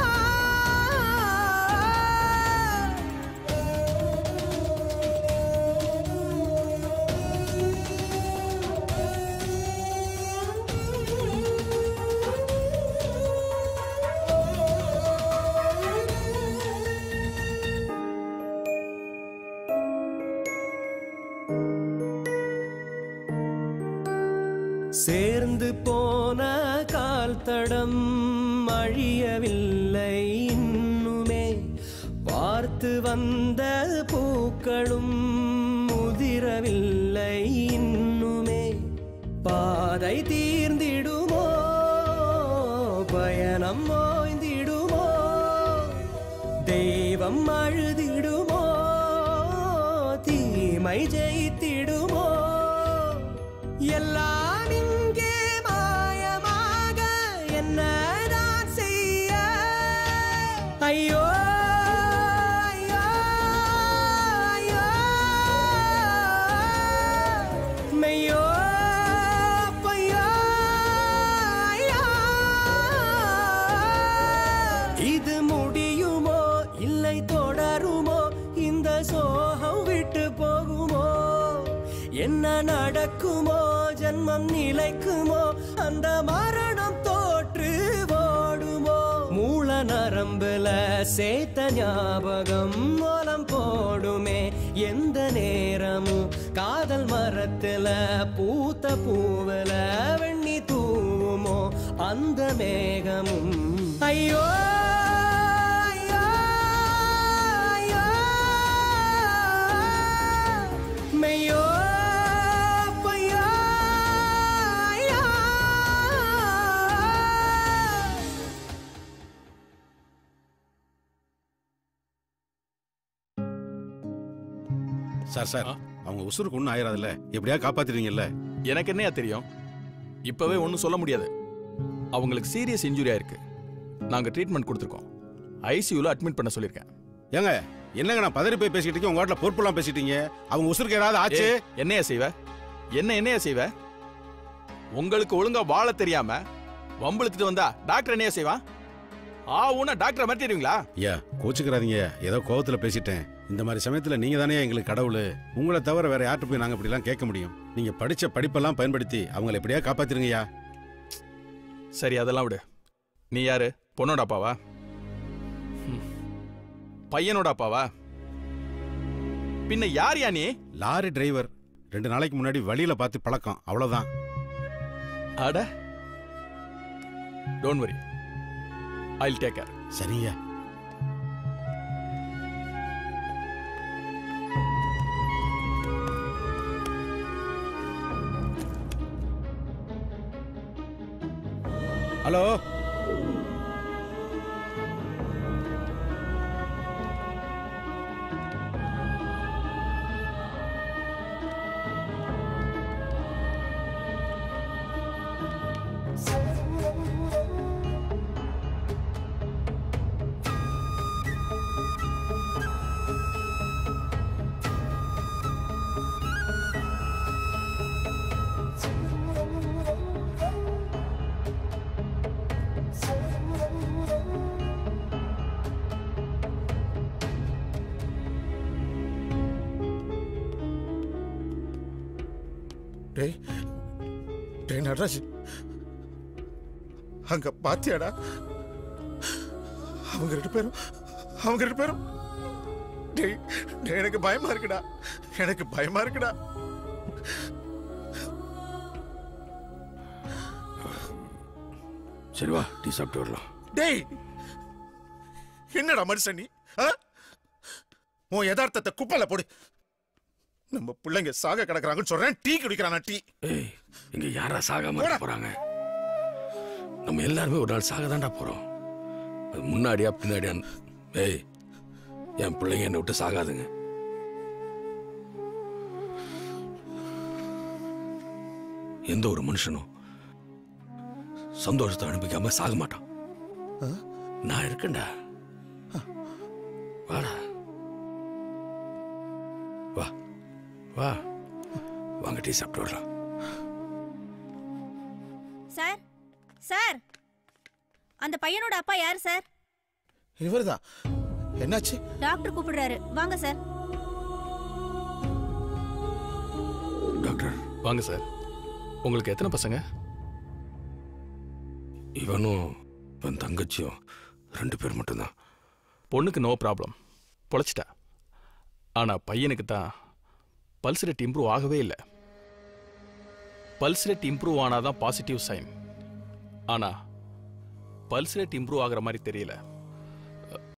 சேர்ந்து போன கால் தடம் அழியவில்லை இன்னுமே பார்த்து வந்த பூக்களும் முதிரவில்லை இன்னுமே பாதை தீர்ந்திடுமோ பயணம் ஓய்ந்திடுமோ தெய்வம் அழுதிடுமோ தீமை ஜெயித்திடுமோ எல்லாம் இங்கே மாயமாக என்னதான் செய்ய ஐயோ ஐயோ, ஐயோ. மெய்யோ பொய்யோ, ஐயோ. இது முடியுமோ இல்லை தொடருமோ இந்த சோகம் விட்டு போகுமோ என்ன நடக்குமோ ஜன்மம் நிலைக்குமோ அந்த மரணம் தோற்று ஓடுமோ மூல நரம்புல சேத்த ஞாபகம் மூலம் போடுமே எந்த நேரமும் காதல் மரத்துல பூத்த பூவுல வெண்ணி தூவுமோ அந்த மேகமும் ஐயோ ஐயோ, ஐயோ, மெய்யோ பொய்யோ, ஐயோ. சார் சார் அவங்க உசுருக்கு ஒன்றும் ஆயிராதுல்ல எப்படியா காப்பாத்திடுவீங்கல்ல எனக்கு என்னையா தெரியும் இப்பவே ஒன்றும் சொல்ல முடியாது அவங்களுக்கு சீரியஸ் இன்ஜுரி ஆயிருக்கு நாங்க ட்ரீட்மெண்ட் கொடுத்துருக்கோம் ஐசியூல அட்மிட் பண்ண சொல்லியிருக்கேன் ஏங்க என்னங்க நான் பதறி போய் பேசிக்கிட்டு இருக்கேன் உங்க வாட்டில் பொறுப்பெல்லாம் பேசிட்டீங்க அவங்க உசுருக்கு ஏதாவது ஆச்சு ஏய், என்னையா செய்வ என்ன என்னையா செய்வ உங்களுக்கு ஒழுங்கா வாழ தெரியாம வம்பிழுத்துட்டு வந்தா டாக்டர் என்னையா செய்வான் ஆ ஊனா டாக்டரை மாத்திடுவீங்களா ஐயா கோச்சுக்கிறாதீங்க ஏதோ கோவத்துல பேசிட்டேன் இந்த மாதிரி சமயத்துல நீங்க தானே எங்களுக்கு கடவுள் உங்களை தவிர வேற யார்கிட்ட போய் நாங்க இப்படிலாம் கேட்க முடியும் நீங்க படிச்ச படிப்பெல்லாம் பயன்படுத்தி அவங்களை எப்படியா காப்பாத்திருங்கய்யா சரி அதெல்லாம் விடு நீ யாரு பொண்ணோட அப்பாவா ம். பையனோட அப்பாவா பின்ன யார் யா நீ லாரி டிரைவர் ரெண்டு நாளைக்கு முன்னாடி வழியில பார்த்து பழக்கம் அவ்வளவுதான் அட don't worry I'll take care சரிங்க ஹலோ டேய் டேய் நடராஜ் அங்க பாத்தியாடா அவங்க ரெண்டு பேரும் அவங்க ரெண்டு பேரும் டேய் டேய் எனக்கு பயமா இருக்குடா எனக்கு பயமா இருக்குடா சரி வா டீ சாப்பிட்டு வரலாம் டேய் என்னடா மனுஷன் நீ ஆ? உன் யதார்த்தத்தை குப்பையில போடு நம்ம பிள்ளைங்க சாக கிடக்குறாங்கன்னு சொல்றேன் டீ குடிக்கிறானா டீ ஏய் இங்க யாரா சாகாம இருக்க போறாங்க நம்ம எல்லாருமே ஒரு நாள் சாக தான்டா போறோம் அது முன்னாடியா பின்னாடியா ஏய் என் பிள்ளைங்க என்னை விட்டு சாகாதுங்க எந்த ஒரு மனுஷனும் சந்தோஷத்தை அனுப்பிக்காம சாக மாட்டான் நான் இருக்கேன்டா வாடா வா வா வாங்க டீ சாப்பிட்டு வரலாம் சார் சார் அந்த பையனோட அப்பா யார் சார் இவர்தான் என்னாச்சு டாக்டர் கூப்பிடுறாரு வாங்க சார் டாக்டர் வாங்க சார் உங்களுக்கு எத்தனை பசங்க இவனும் இவன் தங்கச்சியும் ரெண்டு பேர் மட்டும்தான் பொண்ணுக்கு நோ ப்ராப்ளம் பொழைச்சிட்டா ஆனா பையனுக்கு தான் பல்ஸ் ரேட் இம்ப்ரூவ் ஆகவே இல்லை பல்ஸ் ரேட் இம்ப்ரூவ் ஆனாதான் பாசிட்டிவ் சைன் ஆனா பல்ஸ் ரேட் இம்ப்ரூவ் ஆகுற மாதிரி தெரியல